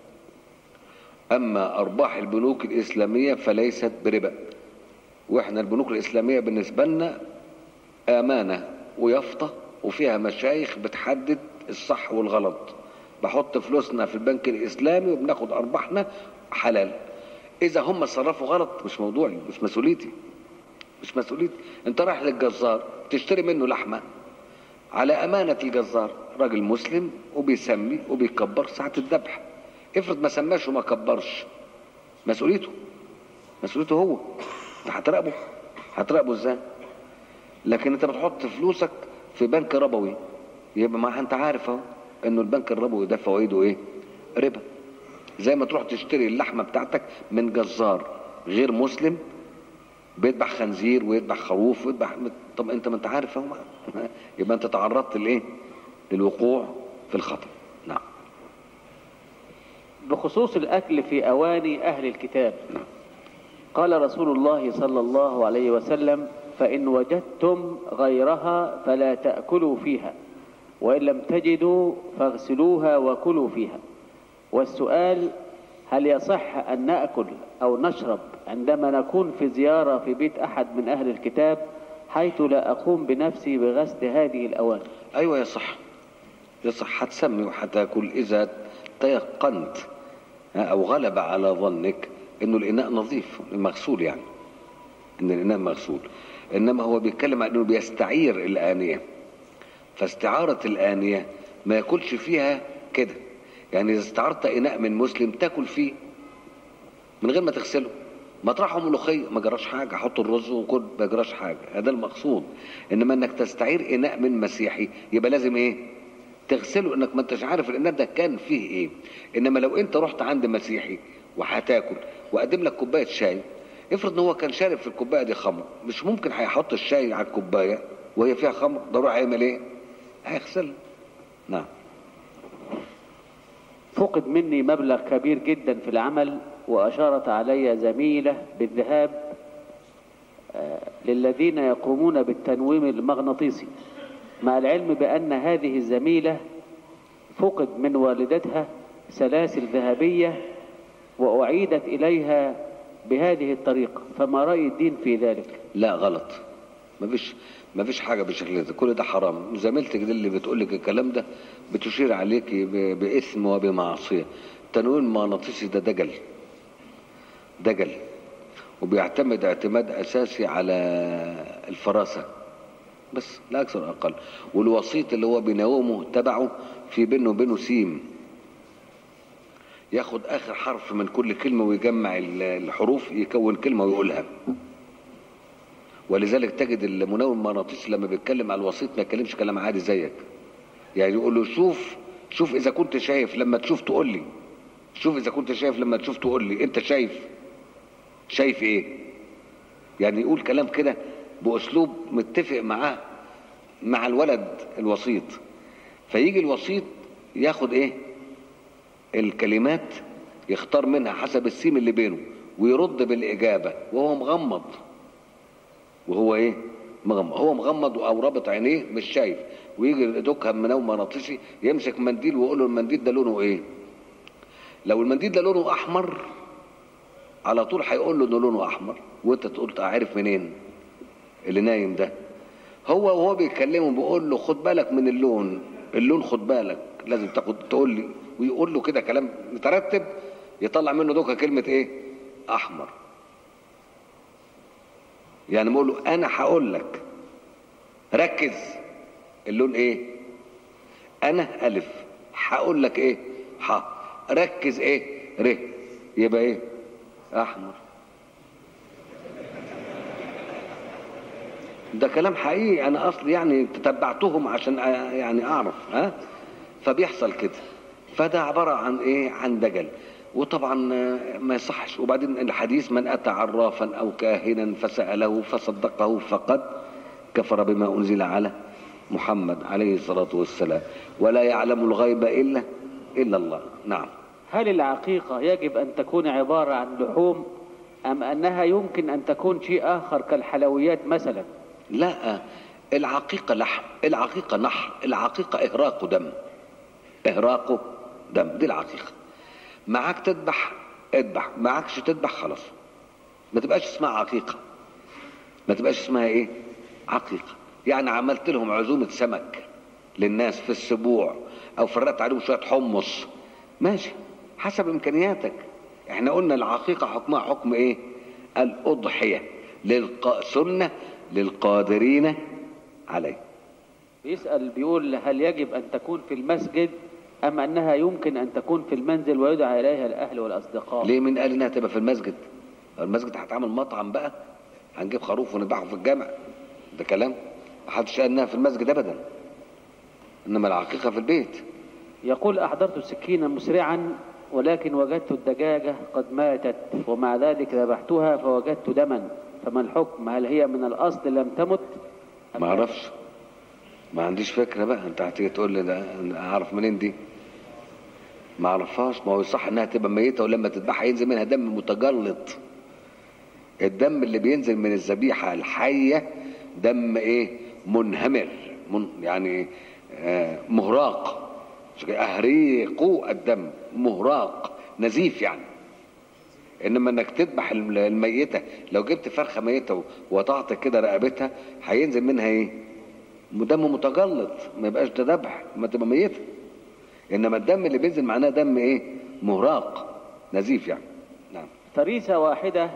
S2: أما أرباح البنوك الإسلامية فليست بربا وإحنا البنوك الإسلامية بالنسبة لنا أمانة ويافطة وفيها مشايخ بتحدد الصح والغلط بحط فلوسنا في البنك الإسلامي وبناخد أرباحنا حلال إذا هم صرفوا غلط مش موضوعي مش مسؤوليتي مش مسؤوليتي أنت رايح للجزار تشتري منه لحمة على أمانة الجزار راجل مسلم وبيسمي وبيكبر ساعة الذبح افرض ما سماش وما كبرش مسؤوليته مسؤوليته هو انت هتراقبه هتراقبه ازاي لكن انت بتحط فلوسك في بنك ربوي يبقى ما انت عارف اهو انه البنك الربوي ده فوائده ايه ربا زي ما تروح تشتري اللحمه بتاعتك من جزار غير مسلم بيذبح خنزير ويذبح خروف ويذبح طب انت ما انت عارف اهو يبقى انت تعرضت لايه للوقوع في الخطر نعم
S1: بخصوص الأكل في أواني أهل الكتاب
S2: نعم
S1: قال رسول الله صلى الله عليه وسلم فإن وجدتم غيرها فلا تأكلوا فيها وإن لم تجدوا فاغسلوها وكلوا فيها والسؤال هل يصح أن نأكل أو نشرب عندما نكون في زيارة في بيت أحد من أهل الكتاب حيث لا أقوم بنفسي بغسل هذه الأواني
S2: ايوه يصح يصح هتسمي وهتاكل اذا تيقنت ها، او غلب على ظنك انه الاناء نظيف مغسول يعني ان الاناء مغسول انما هو بيتكلم عن انه بيستعير الانيه فاستعاره الانيه ما ياكلش فيها كده يعني اذا استعرت اناء من مسلم تاكل فيه من غير ما تغسله مطرحه ملوخيه ما جراش حاجه حط الرز وكل ما جراش حاجه هذا المقصود انما انك تستعير اناء من مسيحي يبقى لازم ايه تغسله انك ما انتش عارف الاناء ده كان فيه ايه انما لو انت رحت عند مسيحي وهتاكل واقدم لك كوبايه شاي افرض ان هو كان شارب في الكوبايه دي خمر مش ممكن هيحط الشاي على الكوبايه وهي فيها خمر ضروري هيعمل ايه هيغسل نعم
S1: فقد مني مبلغ كبير جدا في العمل وأشارت علي زميلة بالذهاب آه، للذين يقومون بالتنويم المغناطيسي مع العلم بأن هذه الزميلة فقد من والدتها سلاسل ذهبية وأعيدت إليها بهذه الطريقة فما رأي الدين في ذلك
S2: لا غلط مفيش مفيش حاجه بالشكل ده كل ده حرام زميلتك دي اللي بتقول لك الكلام ده بتشير عليك ب- باثم وبمعصيه التنويم المغناطيسي ده دجل دجل وبيعتمد اعتماد اساسي على الفراسه بس لا اكثر ولا اقل والوسيط اللي هو بيناومه تبعه في بينه وبينه سيم ياخد اخر حرف من كل كلمه ويجمع ال- الحروف يكون كلمه ويقولها ولذلك تجد المناوم المغناطيسي لما بيتكلم على الوسيط ما يتكلمش كلام عادي زيك يعني يقول له شوف شوف اذا كنت شايف لما تشوف تقول لي شوف اذا كنت شايف لما تشوف تقول لي انت شايف شايف ايه يعني يقول كلام كده باسلوب متفق معاه مع الولد الوسيط فيجي الوسيط ياخد ايه الكلمات يختار منها حسب السيم اللي بينه ويرد بالاجابه وهو مغمض وهو ايه مغمض هو مغمض او رابط عينيه مش شايف ويجي دوكها منوم مغناطيسي يمسك منديل ويقول له المنديل ده لونه ايه لو المنديل ده لونه احمر على طول هيقول له انه لونه احمر وانت تقول عارف منين اللي نايم ده هو وهو بيكلمه بيقول له خد بالك من اللون اللون خد بالك لازم تاخد تقول لي ويقول له كده كلام مترتب يطلع منه دوكا كلمه ايه احمر يعني بقول له انا هقول لك ركز اللون ايه انا الف هقول لك ايه ح ركز ايه ر يبقى ايه احمر ده كلام حقيقي انا اصلي يعني تتبعتهم عشان أ- يعني اعرف ها فبيحصل كده فده عباره عن ايه عن دجل وطبعا آه، ما يصحش وبعدين الحديث من اتى عرافا او كاهنا فساله فصدقه فقد كفر بما انزل على محمد عليه الصلاه والسلام ولا يعلم الغيب الا الا الله نعم
S1: هل العقيقة يجب أن تكون عبارة عن لحوم أم أنها يمكن أن تكون شيء آخر كالحلويات مثلا
S2: لا العقيقة لحم العقيقة نحر العقيقة إهراق دم إهراق دم دي العقيقة معاك تذبح اذبح معاكش تذبح خلاص ما تبقاش اسمها عقيقة ما تبقاش اسمها ايه عقيقة يعني عملت لهم عزومة سمك للناس في السبوع او فرقت عليهم شوية حمص ماشي حسب امكانياتك احنا قلنا العقيقة حكمها حكم ايه الاضحية للق... سنة للقادرين عليه
S1: بيسأل بيقول هل يجب أن تكون في المسجد أم أنها يمكن أن تكون في المنزل ويدعى إليها الأهل والأصدقاء
S2: ليه من قال انها تبقى في المسجد المسجد هتعمل مطعم بقى هنجيب خروف ونذبحه في الجامع ده كلام محدش قال انها في المسجد ابدا انما العقيقه في البيت
S1: يقول أحضرت السكين مسرعا ولكن وجدت الدجاجة قد ماتت ومع ذلك ذبحتها فوجدت دما فما الحكم هل هي من الأصل لم تمت أم
S2: ما اعرفش ما عنديش فكره بقى انت هتيجي تقول لي ده أنا اعرف منين دي ما اعرفهاش ما هو صح انها تبقى ميته ولما تذبحها ينزل منها دم متجلط الدم اللي بينزل من الذبيحه الحيه دم ايه منهمر من يعني آه مهراق اهريقوا الدم مهراق نزيف يعني انما انك تذبح الم- الميته لو جبت فرخه ميته وقطعت كده رقبتها هينزل منها ايه دم متجلط ما يبقاش ده ذبح ما تبقى ميته انما الدم اللي بينزل معناه دم ايه مهراق نزيف يعني نعم
S1: فريسة واحدة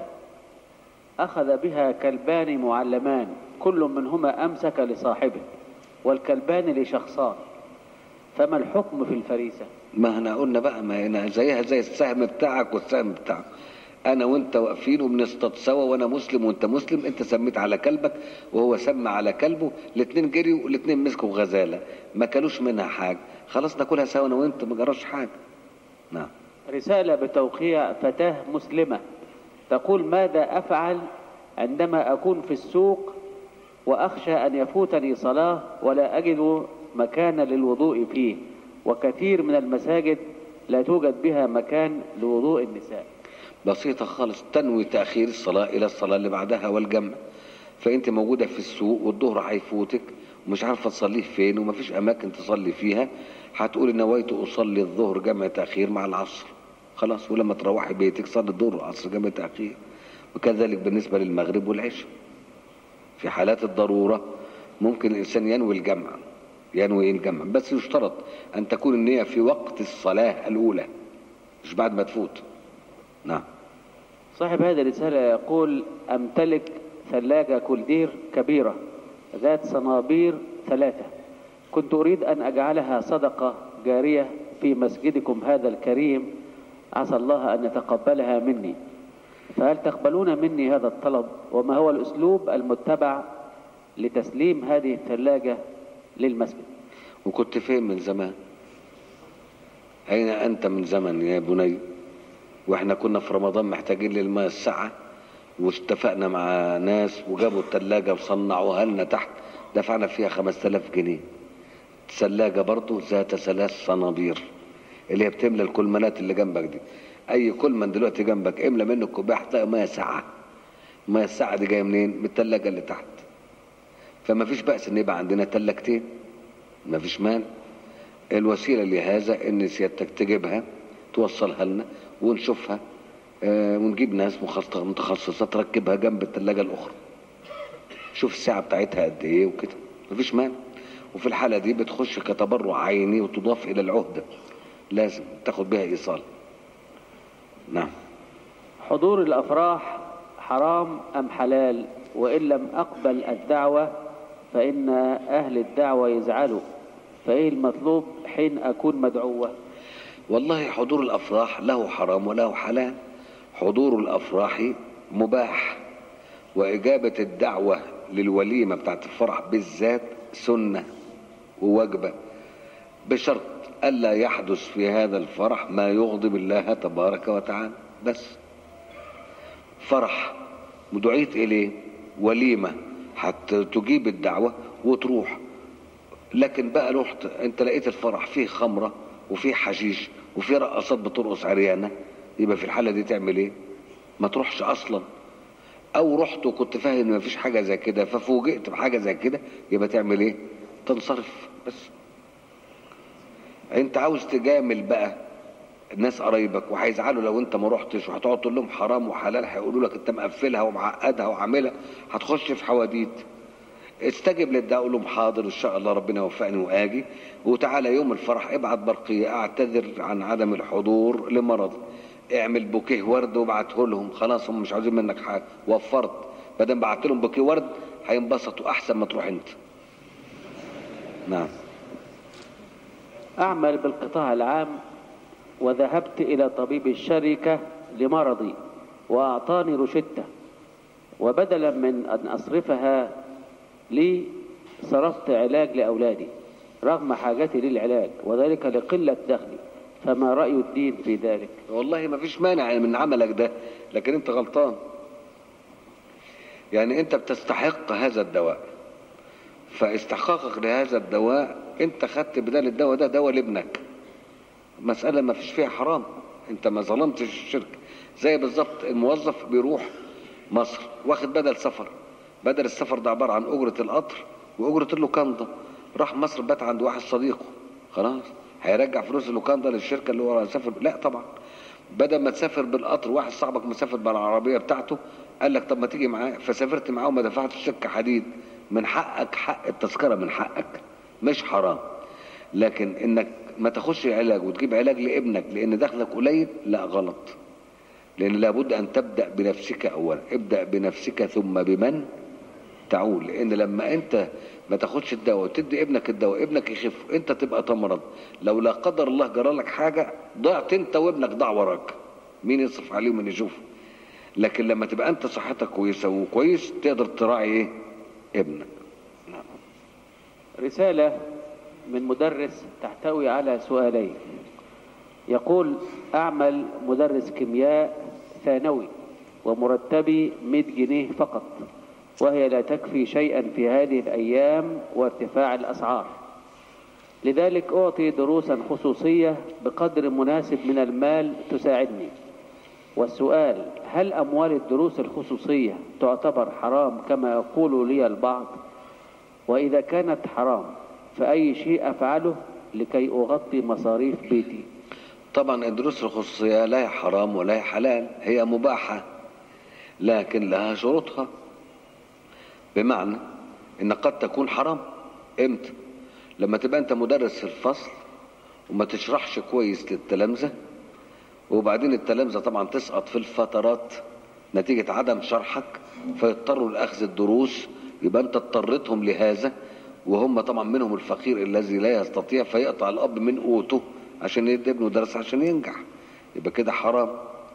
S1: أخذ بها كلبان معلمان كل منهما أمسك لصاحبه والكلبان لشخصان فما الحكم في الفريسة
S2: ما احنا قلنا بقى ما هنا زيها زي السهم بتاعك والسهم بتاعك انا وانت واقفين وبنصطاد سوا وانا مسلم وانت مسلم انت سميت على كلبك وهو سمى على كلبه الاثنين جريوا والاثنين مسكوا غزاله ما كلوش منها حاجه خلاص ناكلها سوا انا وانت ما جراش حاجه نعم
S1: رسالة بتوقيع فتاة مسلمة تقول ماذا أفعل عندما أكون في السوق وأخشى أن يفوتني صلاة ولا أجد مكان للوضوء فيه وكثير من المساجد لا توجد بها مكان لوضوء النساء
S2: بسيطة خالص تنوي تأخير الصلاة إلى الصلاة اللي بعدها والجمع فأنت موجودة في السوق والظهر هيفوتك ومش عارفة تصليه فين ومفيش أماكن تصلي فيها هتقولي نويت أصلي الظهر جمع تأخير مع العصر خلاص ولما تروحي بيتك صلي الظهر والعصر جمع تأخير وكذلك بالنسبة للمغرب والعشاء في حالات الضرورة ممكن الإنسان ينوي الجمع ينوي الجمع بس يشترط أن تكون النية في وقت الصلاة الأولى مش بعد ما تفوت نعم
S1: صاحب هذه الرسالة يقول أمتلك ثلاجة كولدير كبيرة ذات صنابير ثلاثة كنت أريد أن أجعلها صدقة جارية في مسجدكم هذا الكريم عسى الله أن يتقبلها مني فهل تقبلون مني هذا الطلب وما هو الأسلوب المتبع لتسليم هذه الثلاجة للمسجد
S2: وكنت فين من زمان أين أنت من زمن يا بني وإحنا كنا في رمضان محتاجين للماء الساعة واتفقنا مع ناس وجابوا التلاجة وصنعوها لنا تحت دفعنا فيها خمس تلاف جنيه ثلاجة برضو ذات ثلاث صنابير اللي هي بتملى الكلمانات اللي جنبك دي اي كلمن دلوقتي جنبك املى منه الكوبايه هتلاقي ميه ساقعه الميه الساقعه دي جايه منين من التلاجة اللي تحت فما فيش بأس ان يبقى عندنا تلاجتين ما فيش مانع الوسيلة لهذا ان سيادتك تجيبها توصلها لنا ونشوفها آه ونجيب ناس متخصصة تركبها جنب التلاجة الأخرى شوف الساعة بتاعتها قد إيه وكده مفيش مانع وفي الحالة دي بتخش كتبرع عيني وتضاف إلى العهدة لازم تاخد بها إيصال نعم
S1: حضور الأفراح حرام أم حلال وإن لم أقبل الدعوة فإن أهل الدعوة يزعلوا فإيه المطلوب حين أكون مدعوة
S2: والله حضور الأفراح له حرام وله حلال حضور الأفراح مباح وإجابة الدعوة للوليمة بتاعت الفرح بالذات سنة وواجبة بشرط ألا يحدث في هذا الفرح ما يغضب الله تبارك وتعالى بس فرح دعيت إليه وليمة حتى تجيب الدعوة وتروح لكن بقى رحت انت لقيت الفرح فيه خمرة وفيه حشيش وفيه رقصات بترقص عريانة يبقى في الحالة دي تعمل ايه ما تروحش اصلا او رحت وكنت فاهم ان مفيش حاجة زي كده ففوجئت بحاجة زي كده يبقى تعمل ايه تنصرف بس انت عاوز تجامل بقى الناس قرايبك وهيزعلوا لو انت ما رحتش وهتقعد تقول لهم حرام وحلال هيقولوا لك انت مقفلها ومعقدها وعاملها هتخش في حواديت استجب للدعاء قول لهم حاضر ان شاء الله ربنا يوفقني واجي وتعالى يوم الفرح ابعت برقيه اعتذر عن عدم الحضور لمرض اعمل بوكيه ورد وابعته لهم خلاص هم مش عاوزين منك حاجه وفرت بدل بعت لهم بوكيه ورد هينبسطوا احسن ما تروح انت نعم
S1: أعمل بالقطاع العام وذهبت إلى طبيب الشركة لمرضي وأعطاني روشتة وبدلا من أن أصرفها لي صرفت علاج لأولادي رغم حاجتي للعلاج وذلك لقلة دخلي فما رأي الدين في ذلك
S2: والله ما فيش مانع من عملك ده لكن انت غلطان يعني انت بتستحق هذا الدواء فاستحقاقك لهذا الدواء انت خدت بدال الدواء ده دواء لابنك مسألة ما فيش فيها حرام انت ما ظلمتش الشركة زي بالظبط الموظف بيروح مصر واخد بدل سفر بدل السفر ده عبارة عن أجرة القطر وأجرة اللوكاندا راح مصر بات عند واحد صديقه خلاص هيرجع فلوس اللوكاندا للشركة اللي هو سافر لا طبعا بدل ما تسافر بالقطر واحد صاحبك مسافر بالعربية بتاعته قال لك طب ما تيجي معايا فسافرت معاه وما دفعتش سكة حديد من حقك حق التذكرة من حقك مش حرام لكن انك ما تاخدش علاج وتجيب علاج لابنك لان دخلك قليل لا غلط لان لابد ان تبدا بنفسك اولا ابدا بنفسك ثم بمن تعول لان لما انت ما تاخدش الدواء وتدي ابنك الدواء ابنك يخف انت تبقى تمرض لو لا قدر الله جرى لك حاجه ضعت انت وابنك ضاع وراك مين يصرف عليه ومين يشوف لكن لما تبقى انت صحتك كويسه وكويس تقدر تراعي ايه ابنك نعم.
S1: رسالة من مدرس تحتوي على سؤالين يقول أعمل مدرس كيمياء ثانوي ومرتبي 100 جنيه فقط وهي لا تكفي شيئا في هذه الأيام وارتفاع الأسعار لذلك أعطي دروسا خصوصية بقدر مناسب من المال تساعدني والسؤال هل أموال الدروس الخصوصية تعتبر حرام كما يقول لي البعض وإذا كانت حرام فأي شيء أفعله لكي أغطي مصاريف بيتي
S2: طبعا الدروس الخصوصية لا هي حرام ولا هي حلال هي مباحة لكن لها شروطها بمعنى ان قد تكون حرام امتى لما تبقى انت مدرس في الفصل وما تشرحش كويس للتلامذة وبعدين التلامذة طبعا تسقط في الفترات نتيجة عدم شرحك فيضطروا لأخذ الدروس يبقى انت اضطرتهم لهذا وهم طبعا منهم الفقير الذي لا يستطيع فيقطع الأب من قوته عشان يدي ابنه درس عشان ينجح يبقى كده حرام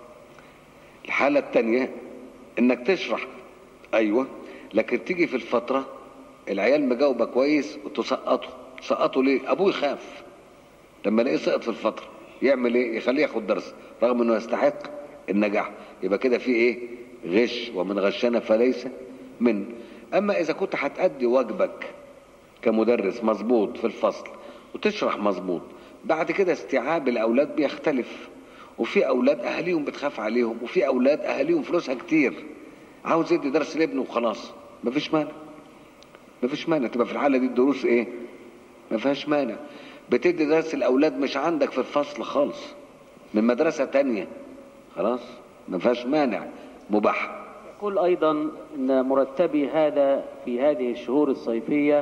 S2: الحالة التانية انك تشرح ايوه لكن تيجي في الفترة العيال مجاوبة كويس وتسقطه تسقطه ليه ابوه يخاف لما يلاقيه سقط في الفترة يعمل ايه يخليه ياخد درس رغم انه يستحق النجاح يبقى كده في ايه غش ومن غشنا فليس من اما اذا كنت هتأدي واجبك كمدرس مظبوط في الفصل وتشرح مظبوط بعد كده استيعاب الاولاد بيختلف وفي اولاد اهاليهم بتخاف عليهم وفي اولاد اهاليهم فلوسها كتير عاوز يدي درس لابنه وخلاص مفيش مانع مفيش مانع تبقى في الحاله دي الدروس ايه ما فيهاش مانع بتدي درس الاولاد مش عندك في الفصل خالص من مدرسه تانية خلاص ما فيهاش مانع مباح
S1: يقول أيضا أن مرتبي هذا في هذه الشهور الصيفية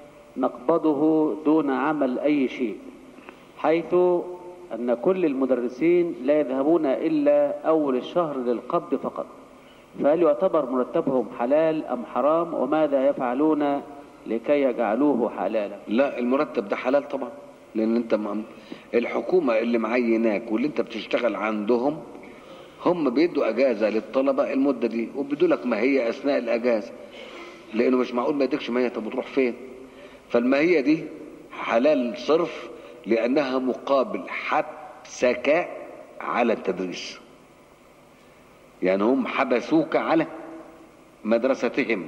S1: نقبضه دون عمل أي شيء حيث أن كل المدرسين لا يذهبون إلا أول الشهر للقبض فقط فهل يعتبر مرتبهم حلال أم حرام وماذا يفعلون لكي يجعلوه حلالا
S2: لا المرتب ده حلال طبعا لان انت م- الحكومه اللي معيناك واللي انت بتشتغل عندهم هم بيدوا اجازه للطلبه المده دي وبيدوا لك ماهيه اثناء الاجازه لانه مش معقول ما يديكش ماهيه طب بتروح فين فالماهيه دي حلال صرف لانها مقابل حبسك على التدريس يعني هم حبسوك على مدرستهم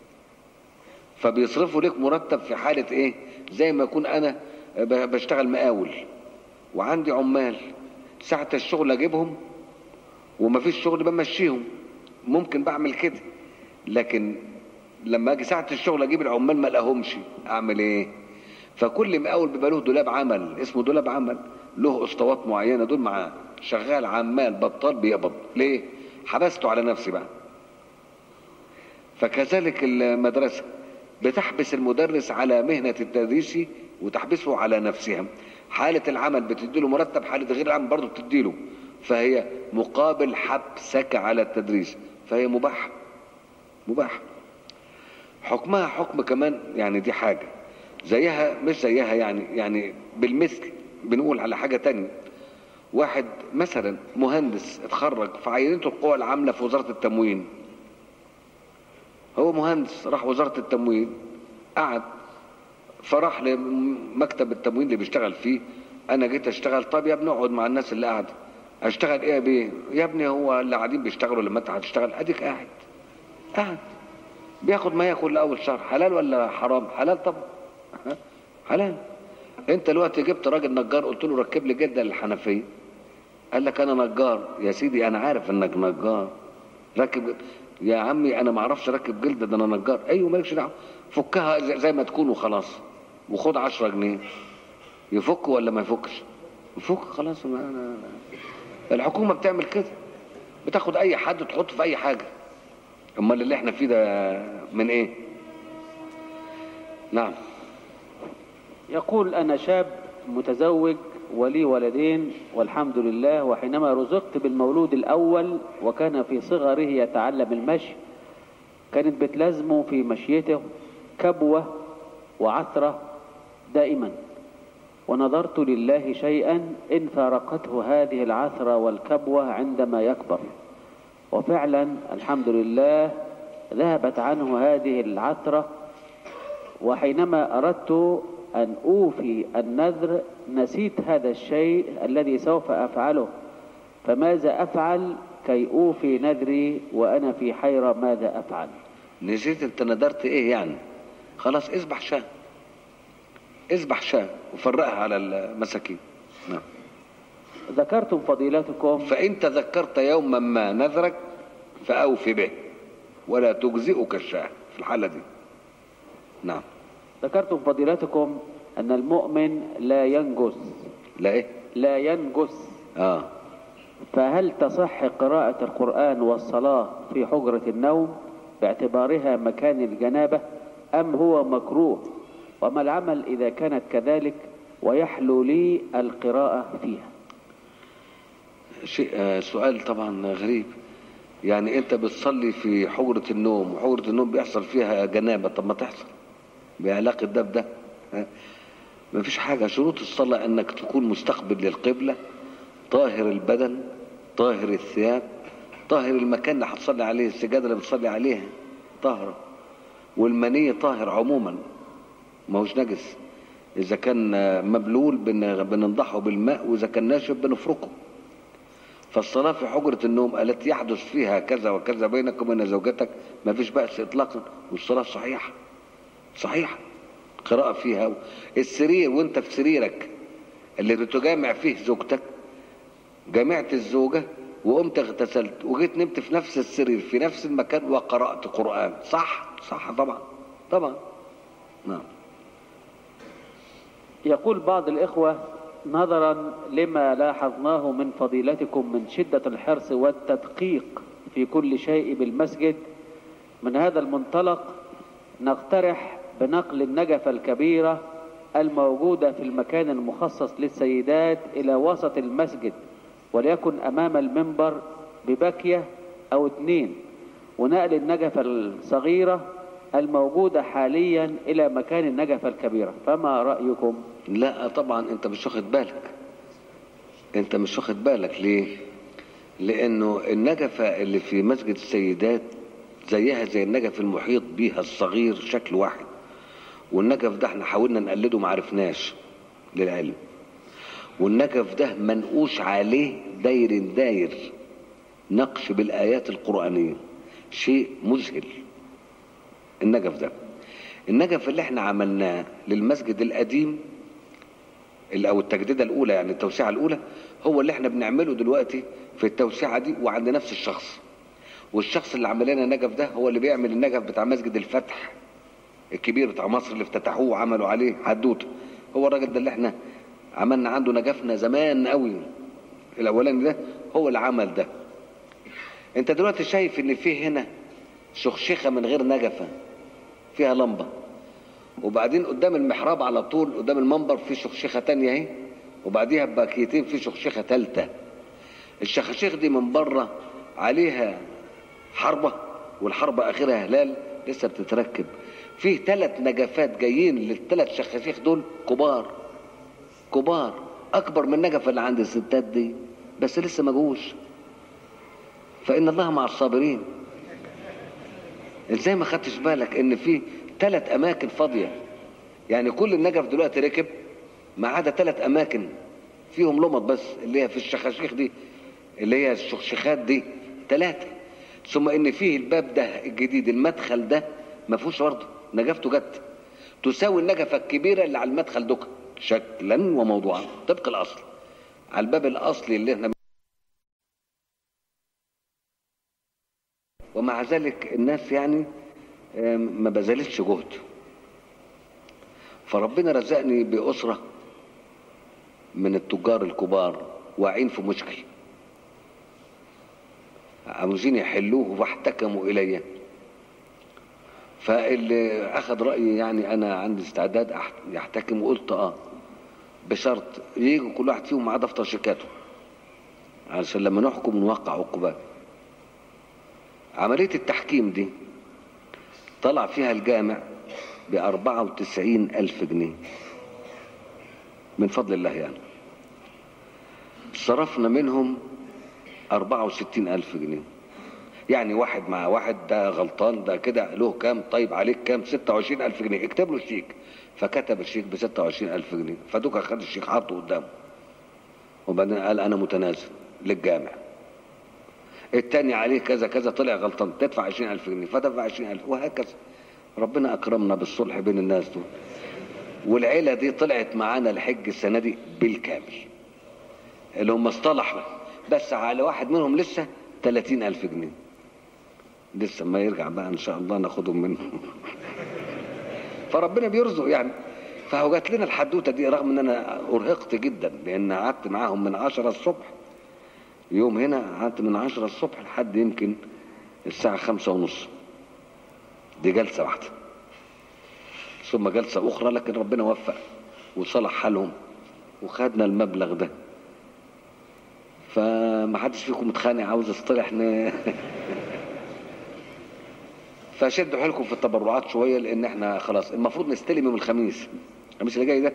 S2: فبيصرفوا لك مرتب في حالة ايه زي ما يكون انا ب- بشتغل مقاول وعندي عمال ساعة الشغل اجيبهم ومفيش شغل بمشيهم ممكن بعمل كده لكن لما اجي ساعة الشغل اجيب العمال ما الاقيهمش اعمل ايه فكل مقاول بيبقى له دولاب عمل اسمه دولاب عمل له اسطوات معينة دول معاه شغال عمال بطال بيقبض ليه حبسته على نفسي بقى فكذلك المدرسة بتحبس المدرس على مهنة التدريس وتحبسه على نفسها حالة العمل بتديله مرتب حالة غير العمل برضه بتديله فهي مقابل حبسك على التدريس فهي مباح مباح حكمها حكم كمان يعني دي حاجة زيها مش زيها يعني يعني بالمثل بنقول على حاجة تانية واحد مثلا مهندس اتخرج في عينته القوى العاملة في وزارة التموين هو مهندس راح وزارة التموين قعد فراح لمكتب التموين اللي بيشتغل فيه انا جيت اشتغل طب يا ابني اقعد مع الناس اللي قاعده اشتغل ايه يا بيه يا ابني هو اللي قاعدين بيشتغلوا لما انت هتشتغل اديك قاعد قاعد بياخد ما ياكل لاول شهر حلال ولا حرام حلال طبعا حلال انت دلوقتي جبت راجل نجار قلت له ركب لي جده للحنفيه قال لك انا نجار يا سيدي انا عارف انك نجار ركب يا عمي انا ما اعرفش اركب جلده ده انا نجار ايوه مالكش دعوه فكها زي- زي ما تكون وخلاص وخد 10 جنيه يفك ولا ما يفكش يفك خلاص ما أنا الحكومه بتعمل كده بتاخد اي حد تحطه في اي حاجه امال اللي احنا فيه ده من ايه نعم
S1: يقول أنا شاب متزوج ولي ولدين والحمد لله وحينما رزقت بالمولود الأول وكان في صغره يتعلم المشي كانت بتلازمه في مشيته كبوة وعثرة دائما ونظرت لله شيئا إن فارقته هذه العثرة والكبوة عندما يكبر وفعلا الحمد لله ذهبت عنه هذه العثرة وحينما أردت أن أوفي النذر نسيت هذا الشيء الذي سوف أفعله فماذا أفعل كي أوفي نذري وأنا في حيرة ماذا أفعل
S2: نسيت انت ندرت ايه يعني خلاص اذبح شاه اذبح شاه وفرقها على المساكين نعم
S1: ذكرتم فضيلتكم
S2: فإن تذكرت يوما ما نذرك فأوف به ولا تجزئك الشاه في الحالة دي نعم
S1: ذكرتم فضيلتكم أن المؤمن لا ينجس
S2: لا ايه
S1: لا ينجس
S2: اه
S1: فهل تصح قراءة القرآن والصلاة في حجرة النوم باعتبارها مكان الجنابة أم هو مكروه وما العمل إذا كانت كذلك ويحلو لي القراءة فيها
S2: شيء آه سؤال طبعا غريب يعني انت بتصلي في حجرة النوم وحجرة النوم بيحصل فيها جنابة طب ما تحصل بعلاقة ده بده ها؟ ما فيش حاجة شروط الصلاة انك تكون مستقبل للقبلة طاهر البدن طاهر الثياب طاهر المكان اللي هتصلي عليه السجادة اللي بتصلي عليها طاهرة والمنية طاهر عموما ما هوش نجس إذا كان آه، مبلول بن- بننضحه بالماء وإذا كان ناشف بنفركه فالصلاة في حجرة النوم التي يحدث فيها كذا وكذا بينك وبين زوجتك ما فيش بأس إطلاقا والصلاة صحيحة صحيحة قراءة فيها السرير وانت في سريرك اللي بتجامع فيه زوجتك جامعت الزوجة وقمت اغتسلت وجيت نمت في نفس السرير في نفس المكان وقرأت قرآن صح صح طبعا طبعا نعم
S1: يقول بعض الإخوة نظرا لما لاحظناه من فضيلتكم من شدة الحرص والتدقيق في كل شيء بالمسجد من هذا المنطلق نقترح بنقل النجفة الكبيرة الموجودة في المكان المخصص للسيدات إلى وسط المسجد وليكن أمام المنبر ببكية أو اتنين ونقل النجفة الصغيرة الموجودة حاليا إلى مكان النجفة الكبيرة فما رأيكم؟
S2: لا طبعا انت مش واخد بالك انت مش واخد بالك ليه لانه النجفة اللي في مسجد السيدات زيها زي النجف المحيط بيها الصغير شكل واحد والنجف ده احنا حاولنا نقلده ما عرفناش للعلم والنجف ده منقوش عليه داير داير نقش بالآيات القرآنية شيء مذهل النجف ده النجف اللي احنا عملناه للمسجد القديم ال- او التجديده الاولى يعني التوسعه الاولى هو اللي احنا بنعمله دلوقتي في التوسعه دي وعند نفس الشخص والشخص اللي عمل لنا النجف ده هو اللي بيعمل النجف بتاع مسجد الفتح الكبير بتاع مصر اللي افتتحوه وعملوا عليه حدوته هو الراجل ده اللي احنا عملنا عنده نجفنا زمان قوي الاولاني ده هو اللي عمل ده انت دلوقتي شايف ان في هنا شخشخه من غير نجفه فيها لمبه وبعدين قدام المحراب على طول قدام المنبر في شخشخه تانية اهي وبعديها بباكيتين في شخشخه تالتة الشخاشيخ دي من بره عليها حربه والحربه اخرها هلال لسه بتتركب فيه ثلاث نجفات جايين للثلاث شخاشيخ دول كبار كبار اكبر من النجفه اللي عند الستات دي بس لسه ما جوش فان الله مع الصابرين ازاي ما خدتش بالك ان في ثلاث اماكن فاضيه يعني كل النجف دلوقتي ركب ما عدا ثلاث اماكن فيهم لمط بس اللي هي في الشخاشيخ دي اللي هي الشخشيخات دي ثلاثه ثم ان فيه الباب ده الجديد المدخل ده ما فيهوش برضه نجفته جت تساوي النجفه الكبيره اللي على المدخل دوك شكلا وموضوعا طبق الاصل على الباب الاصلي اللي احنا ومع ذلك الناس يعني آم، ما بذلتش جهد فربنا رزقني بأسرة من التجار الكبار واعين في مشكل عاوزين يحلوه واحتكموا إلي فاللي أخذ رأيي يعني أنا عندي استعداد أح- يحتكم وقلت آه بشرط يجوا كل واحد فيهم معاه دفتر شيكاته علشان لما نحكم نوقع عقوبات عملية التحكيم دي طلع فيها الجامع بأربعة وتسعين ألف جنيه من فضل الله يعني صرفنا منهم أربعة وستين ألف جنيه يعني واحد مع واحد ده غلطان ده كده له كام طيب عليك كام 26000 جنيه اكتب له الشيك فكتب الشيك ب 26000 جنيه فدوكا خد الشيك حطه قدامه وبعدين قال انا متنازل للجامع التاني عليه كذا كذا طلع غلطان تدفع 20000 جنيه فدفع 20000 وهكذا ربنا اكرمنا بالصلح بين الناس دول والعيله دي طلعت معانا الحج السنه دي بالكامل اللي هم اصطلحوا بس على واحد منهم لسه 30000 جنيه لسه ما يرجع بقى ان شاء الله ناخدهم منه فربنا بيرزق يعني فهو جات لنا الحدوته دي رغم ان انا ارهقت جدا لان قعدت معاهم من 10 الصبح يوم هنا قعدت من 10 الصبح لحد يمكن الساعه خمسة ونص دي جلسه واحده ثم جلسه اخرى لكن ربنا وفق وصلح حالهم وخدنا المبلغ ده فما حدش فيكم متخانق عاوز يصطلح ن... فشدوا حيلكم في التبرعات شويه لان احنا خلاص المفروض نستلم يوم الخميس الخميس اللي جاي ده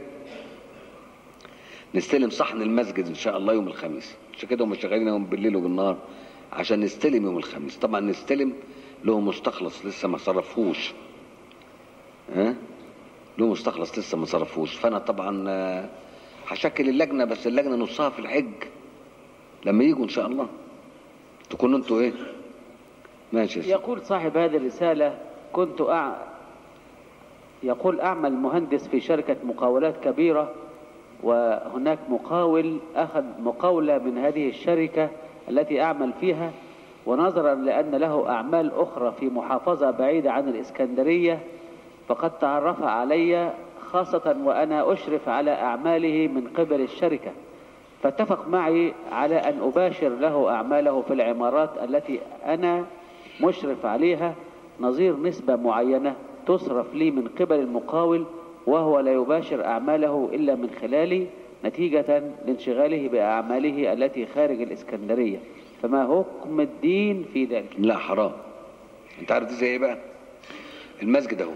S2: نستلم صحن المسجد ان شاء الله يوم الخميس عشان كده هم شغالين يوم بالليل وبالنهار عشان نستلم يوم الخميس طبعا نستلم له مستخلص لسه ما صرفوش ها له مستخلص لسه ما صرفوش فانا طبعا آه، هشكل اللجنه بس اللجنه نصها في الحج لما يجوا ان شاء الله تكونوا انتوا ايه ماشي يا سيدي.
S1: يقول صاحب هذه الرسالة كنت أع... يقول أعمل مهندس في شركة مقاولات كبيرة وهناك مقاول أخذ مقاولة من هذه الشركة التي أعمل فيها ونظرا لأن له أعمال أخرى في محافظة بعيدة عن الإسكندرية فقد تعرف علي خاصة وأنا أشرف على أعماله من قبل الشركة فاتفق معي على أن أباشر له أعماله في العمارات التي أنا مشرف عليها نظير نسبة معينة تصرف لي من قبل المقاول وهو لا يباشر أعماله إلا من خلالي نتيجة لانشغاله بأعماله التي خارج الإسكندرية فما حكم الدين في ذلك
S2: لا حرام انت عارف دي زي ايه بقى المسجد اهو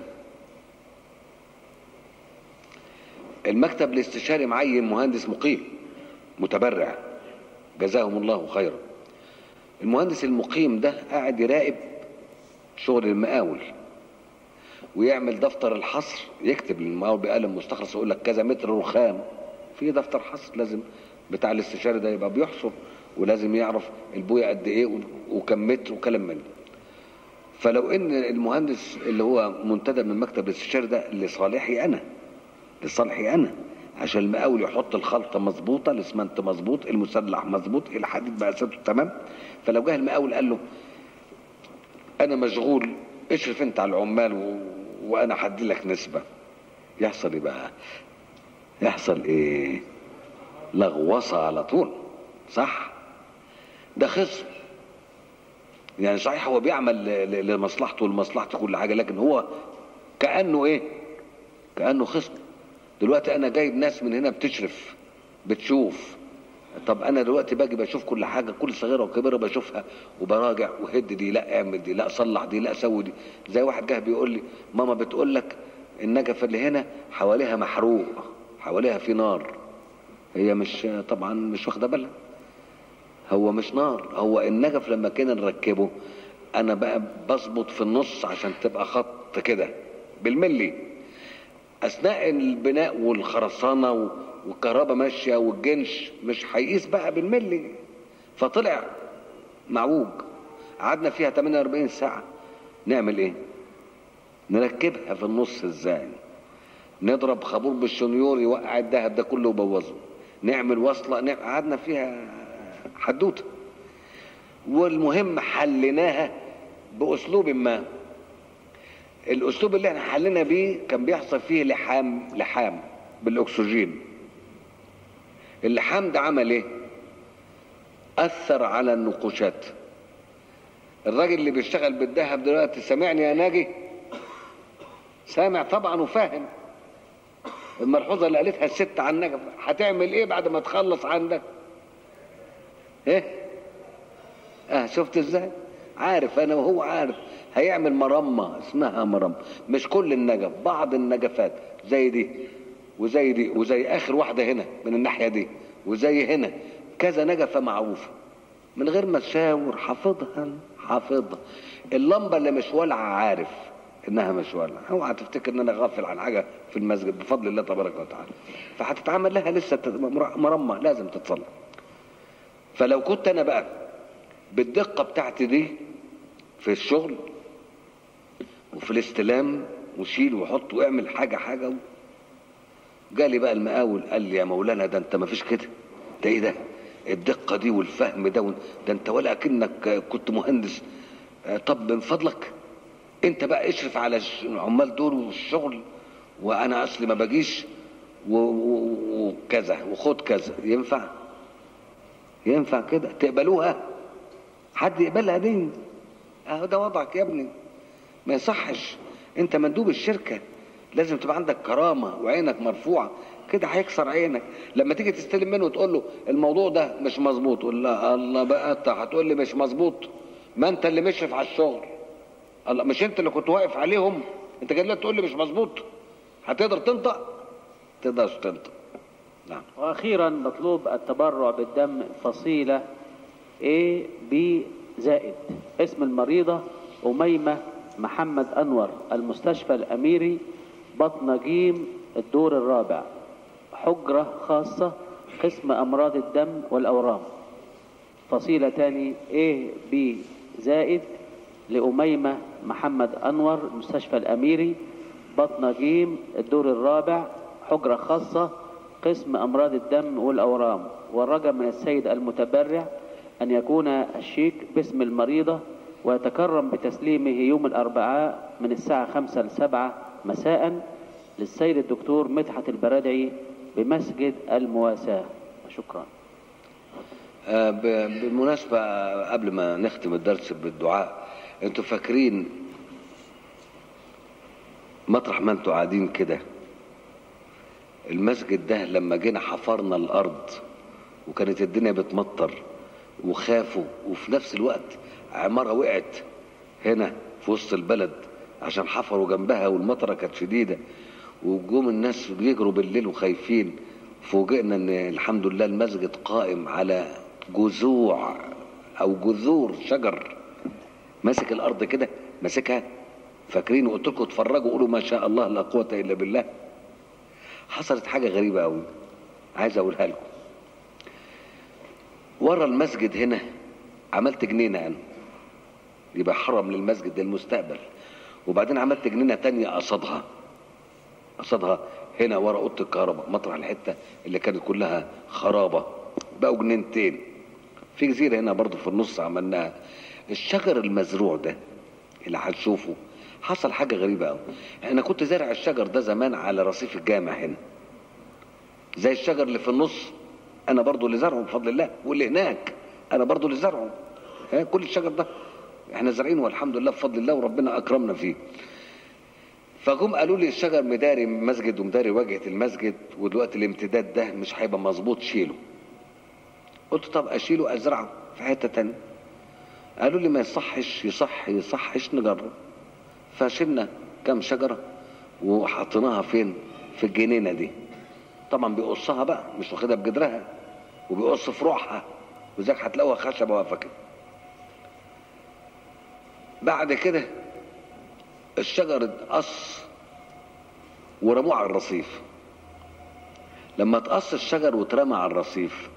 S2: المكتب الاستشاري معين مهندس مقيم متبرع جزاهم الله خيرا المهندس المقيم ده قاعد يراقب شغل المقاول ويعمل دفتر الحصر يكتب للمقاول بقلم مستخلص يقول لك كذا متر رخام في دفتر حصر لازم بتاع الاستشاري ده يبقى بيحصر ولازم يعرف البويه قد ايه و- وكم متر وكلام من ده فلو ان المهندس اللي هو منتدب من مكتب الاستشاري ده لصالحي انا لصالحي انا عشان المقاول يحط الخلطه مظبوطه الاسمنت مظبوط المسلح مظبوط الحديد مقاساته تمام فلو جه المقاول قال له انا مشغول اشرف انت على العمال و... وانا هدي لك نسبه يحصل ايه بقى يحصل ايه لغوصه على طول صح ده خصم يعني صحيح هو بيعمل ل- ل- لمصلحته ولمصلحته كل حاجه لكن هو كانه ايه كانه خصم دلوقتي انا جايب ناس من هنا بتشرف بتشوف طب انا دلوقتي باجي بشوف كل حاجه كل صغيره وكبيره بشوفها وبراجع وهد دي لا اعمل دي لا صلح دي لا سوي دي زي واحد جه بيقول لي ماما بتقول لك النجفه اللي هنا حواليها محروق حواليها في نار هي مش طبعا مش واخده بالها هو مش نار هو النجف لما كنا نركبه انا بقى بظبط في النص عشان تبقى خط كده بالملي اثناء البناء والخرسانه و- والكهرباء ماشيه والجنش مش هيقيس بقى بالملي فطلع معوج قعدنا فيها 48 ساعه نعمل ايه نركبها في النص ازاي نضرب خابور بالشنيور يوقع الذهب ده كله وبوظه نعمل وصله نعمل قعدنا فيها حدوته والمهم حليناها باسلوب ما الاسلوب اللي احنا حلينا بيه كان بيحصل فيه لحام لحام بالاكسجين اللحام ده عمل ايه اثر على النقوشات الراجل اللي بيشتغل بالذهب دلوقتي سامعني يا ناجي سامع طبعا وفاهم الملحوظه اللي قالتها الست عن النجف هتعمل ايه بعد ما تخلص عندك ايه اه شفت ازاي عارف انا وهو عارف هيعمل مرمى اسمها مرمى مش كل النجف بعض النجفات زي دي وزي دي وزي اخر واحده هنا من الناحيه دي وزي هنا كذا نجفه معروفه من غير ما تشاور حافظها حافظها اللمبه اللي مش والعه عارف انها مش والعه اوعى تفتكر ان انا غافل عن حاجه في المسجد بفضل الله تبارك وتعالى فهتتعمل لها لسه مرمى لازم تتصلى فلو كنت انا بقى بالدقه بتاعتي دي في الشغل وفي الاستلام وشيل وحط واعمل حاجه حاجه جالي بقى المقاول قال لي يا مولانا ده انت ما فيش كده ده ايه ده الدقه دي والفهم ده ده انت ولا كأنك كنت مهندس طب من فضلك انت بقى اشرف على العمال دول والشغل وانا اصلي ما باجيش وكذا وخد كذا ينفع ينفع كده تقبلوها حد يقبلها دي اهو ده وضعك يا ابني ما يصحش انت مندوب الشركه لازم تبقى عندك كرامه وعينك مرفوعه كده هيكسر عينك لما تيجي تستلم منه وتقول له الموضوع ده مش مظبوط قول له الله بقى انت هتقول لي مش مظبوط ما انت اللي مشرف على الشغل الله مش انت اللي كنت واقف عليهم انت جاي تقول لي مش مظبوط هتقدر تنطق تقدر تنطق
S1: نعم واخيرا مطلوب التبرع بالدم فصيله A B زائد اسم المريضه أميمة محمد أنور المستشفى الأميري بطن جيم الدور الرابع حجرة خاصة قسم أمراض الدم والأورام فصيلة تاني A B زائد لأميمة محمد أنور المستشفى الأميري بطن جيم الدور الرابع حجرة خاصة قسم أمراض الدم والأورام والرجاء من السيد المتبرع أن يكون الشيك باسم المريضة ويتكرم بتسليمه يوم الأربعاء من الساعة خمسة لسبعة مساء للسيد الدكتور مدحت البرادعي بمسجد المواساة شكرا
S2: آه بالمناسبة قبل ما نختم الدرس بالدعاء انتوا فاكرين مطرح ما انتوا قاعدين كده المسجد ده لما جينا حفرنا الارض وكانت الدنيا بتمطر وخافوا وفي نفس الوقت عمارة وقعت هنا في وسط البلد عشان حفروا جنبها والمطرة كانت شديدة وجوم الناس بيجروا بالليل وخايفين فوجئنا ان الحمد لله المسجد قائم على جذوع او جذور شجر ماسك الارض كده ماسكها فاكرين وقلت لكم اتفرجوا قولوا ما شاء الله لا قوه الا بالله حصلت حاجه غريبه قوي عايز اقولها لكم ورا المسجد هنا عملت جنينه انا يبقى حرم للمسجد للمستقبل وبعدين عملت جنينه تانية قصدها قصدها هنا ورا اوضه الكهرباء مطرح الحته اللي كانت كلها خرابه بقوا جنينتين في جزيره هنا برضو في النص عملناها الشجر المزروع ده اللي هنشوفه حصل حاجه غريبه قوي انا كنت زارع الشجر ده زمان على رصيف الجامع هنا زي الشجر اللي في النص انا برضو اللي زرعه بفضل الله واللي هناك انا برضو اللي زرعه كل الشجر ده احنا زارعينه والحمد لله بفضل الله وربنا اكرمنا فيه فجم قالوا لي الشجر مداري مسجد ومداري واجهه المسجد ودلوقتي الامتداد ده مش هيبقى مظبوط شيله قلت طب اشيله ازرعه في حته تانية قالوا لي ما يصحش يصح يصحش نجرب فشلنا كام شجره وحطيناها فين في الجنينه دي طبعا بيقصها بقى مش واخدها بجدرها وبيقص فروعها وذاك هتلاقوها خشبه واقفه كده بعد كده الشجر اتقص ورموه على الرصيف لما اتقص الشجر واترمى على الرصيف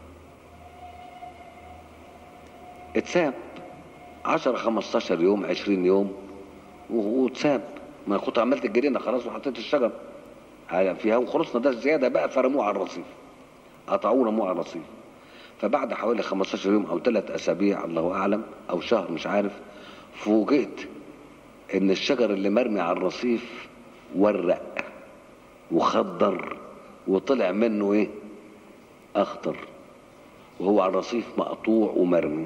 S2: اتساب 10 15 يوم 20 يوم واتساب ما كنت عملت الجنينه خلاص وحطيت الشجر فيها وخلصنا ده زياده بقى فرموه على الرصيف قطعوه رموه على الرصيف فبعد حوالي 15 يوم او ثلاث اسابيع الله اعلم او شهر مش عارف فوجئت ان الشجر اللي مرمي على الرصيف ورق وخضر وطلع منه ايه اخضر وهو على الرصيف مقطوع ومرمي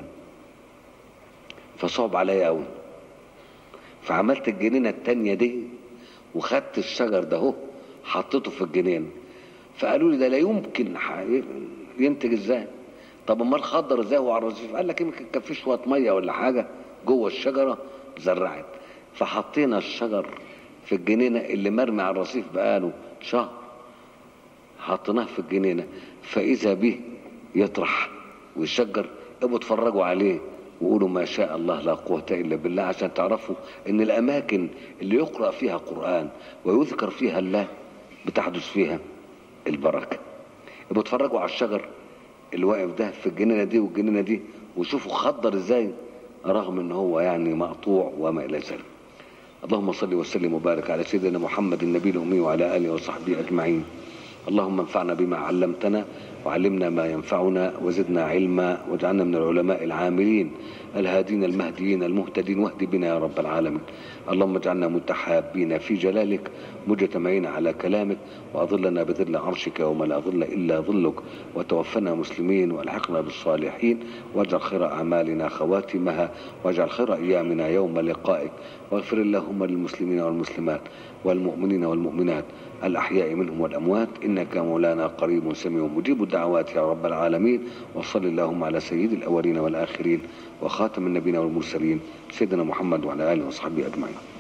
S2: فصعب عليا قوي فعملت الجنينه التانية دي وخدت الشجر ده اهو حطيته في الجنينه فقالوا لي ده لا يمكن ينتج ازاي طب امال خضر ازاي هو على الرصيف قال لك يمكن كان في شويه ميه ولا حاجه جوه الشجره زرعت فحطينا الشجر في الجنينه اللي مرمي على الرصيف بقاله شهر حطيناه في الجنينه فاذا به يطرح ويشجر ابقوا اتفرجوا عليه وقولوا ما شاء الله لا قوة إلا بالله عشان تعرفوا إن الأماكن اللي يقرأ فيها قرآن ويذكر فيها الله بتحدث فيها البركة يبقوا اتفرجوا على الشجر اللي واقف ده في الجنينة دي والجنينة دي وشوفوا خضر ازاي رغم ان هو يعني مقطوع وما الى ذلك اللهم صل وسلم وبارك على سيدنا محمد النبي الامي وعلى اله وصحبه اجمعين اللهم انفعنا بما علمتنا وعلمنا ما ينفعنا وزدنا علما واجعلنا من العلماء العاملين الهادين المهديين المهتدين واهد بنا يا رب العالمين اللهم اجعلنا متحابين في جلالك مجتمعين على كلامك واظلنا بظل عرشك يوم لا ظل الا ظلك وتوفنا مسلمين والحقنا بالصالحين واجعل خير اعمالنا خواتمها واجعل خير ايامنا يوم لقائك واغفر اللهم للمسلمين والمسلمات والمؤمنين والمؤمنات الأحياء منهم والأموات إنك مولانا قريب سميع مجيب الدعوات يا رب العالمين وصل اللهم على سيد الأولين والآخرين وخاتم النبيين والمرسلين سيدنا محمد وعلى آله وصحبه أجمعين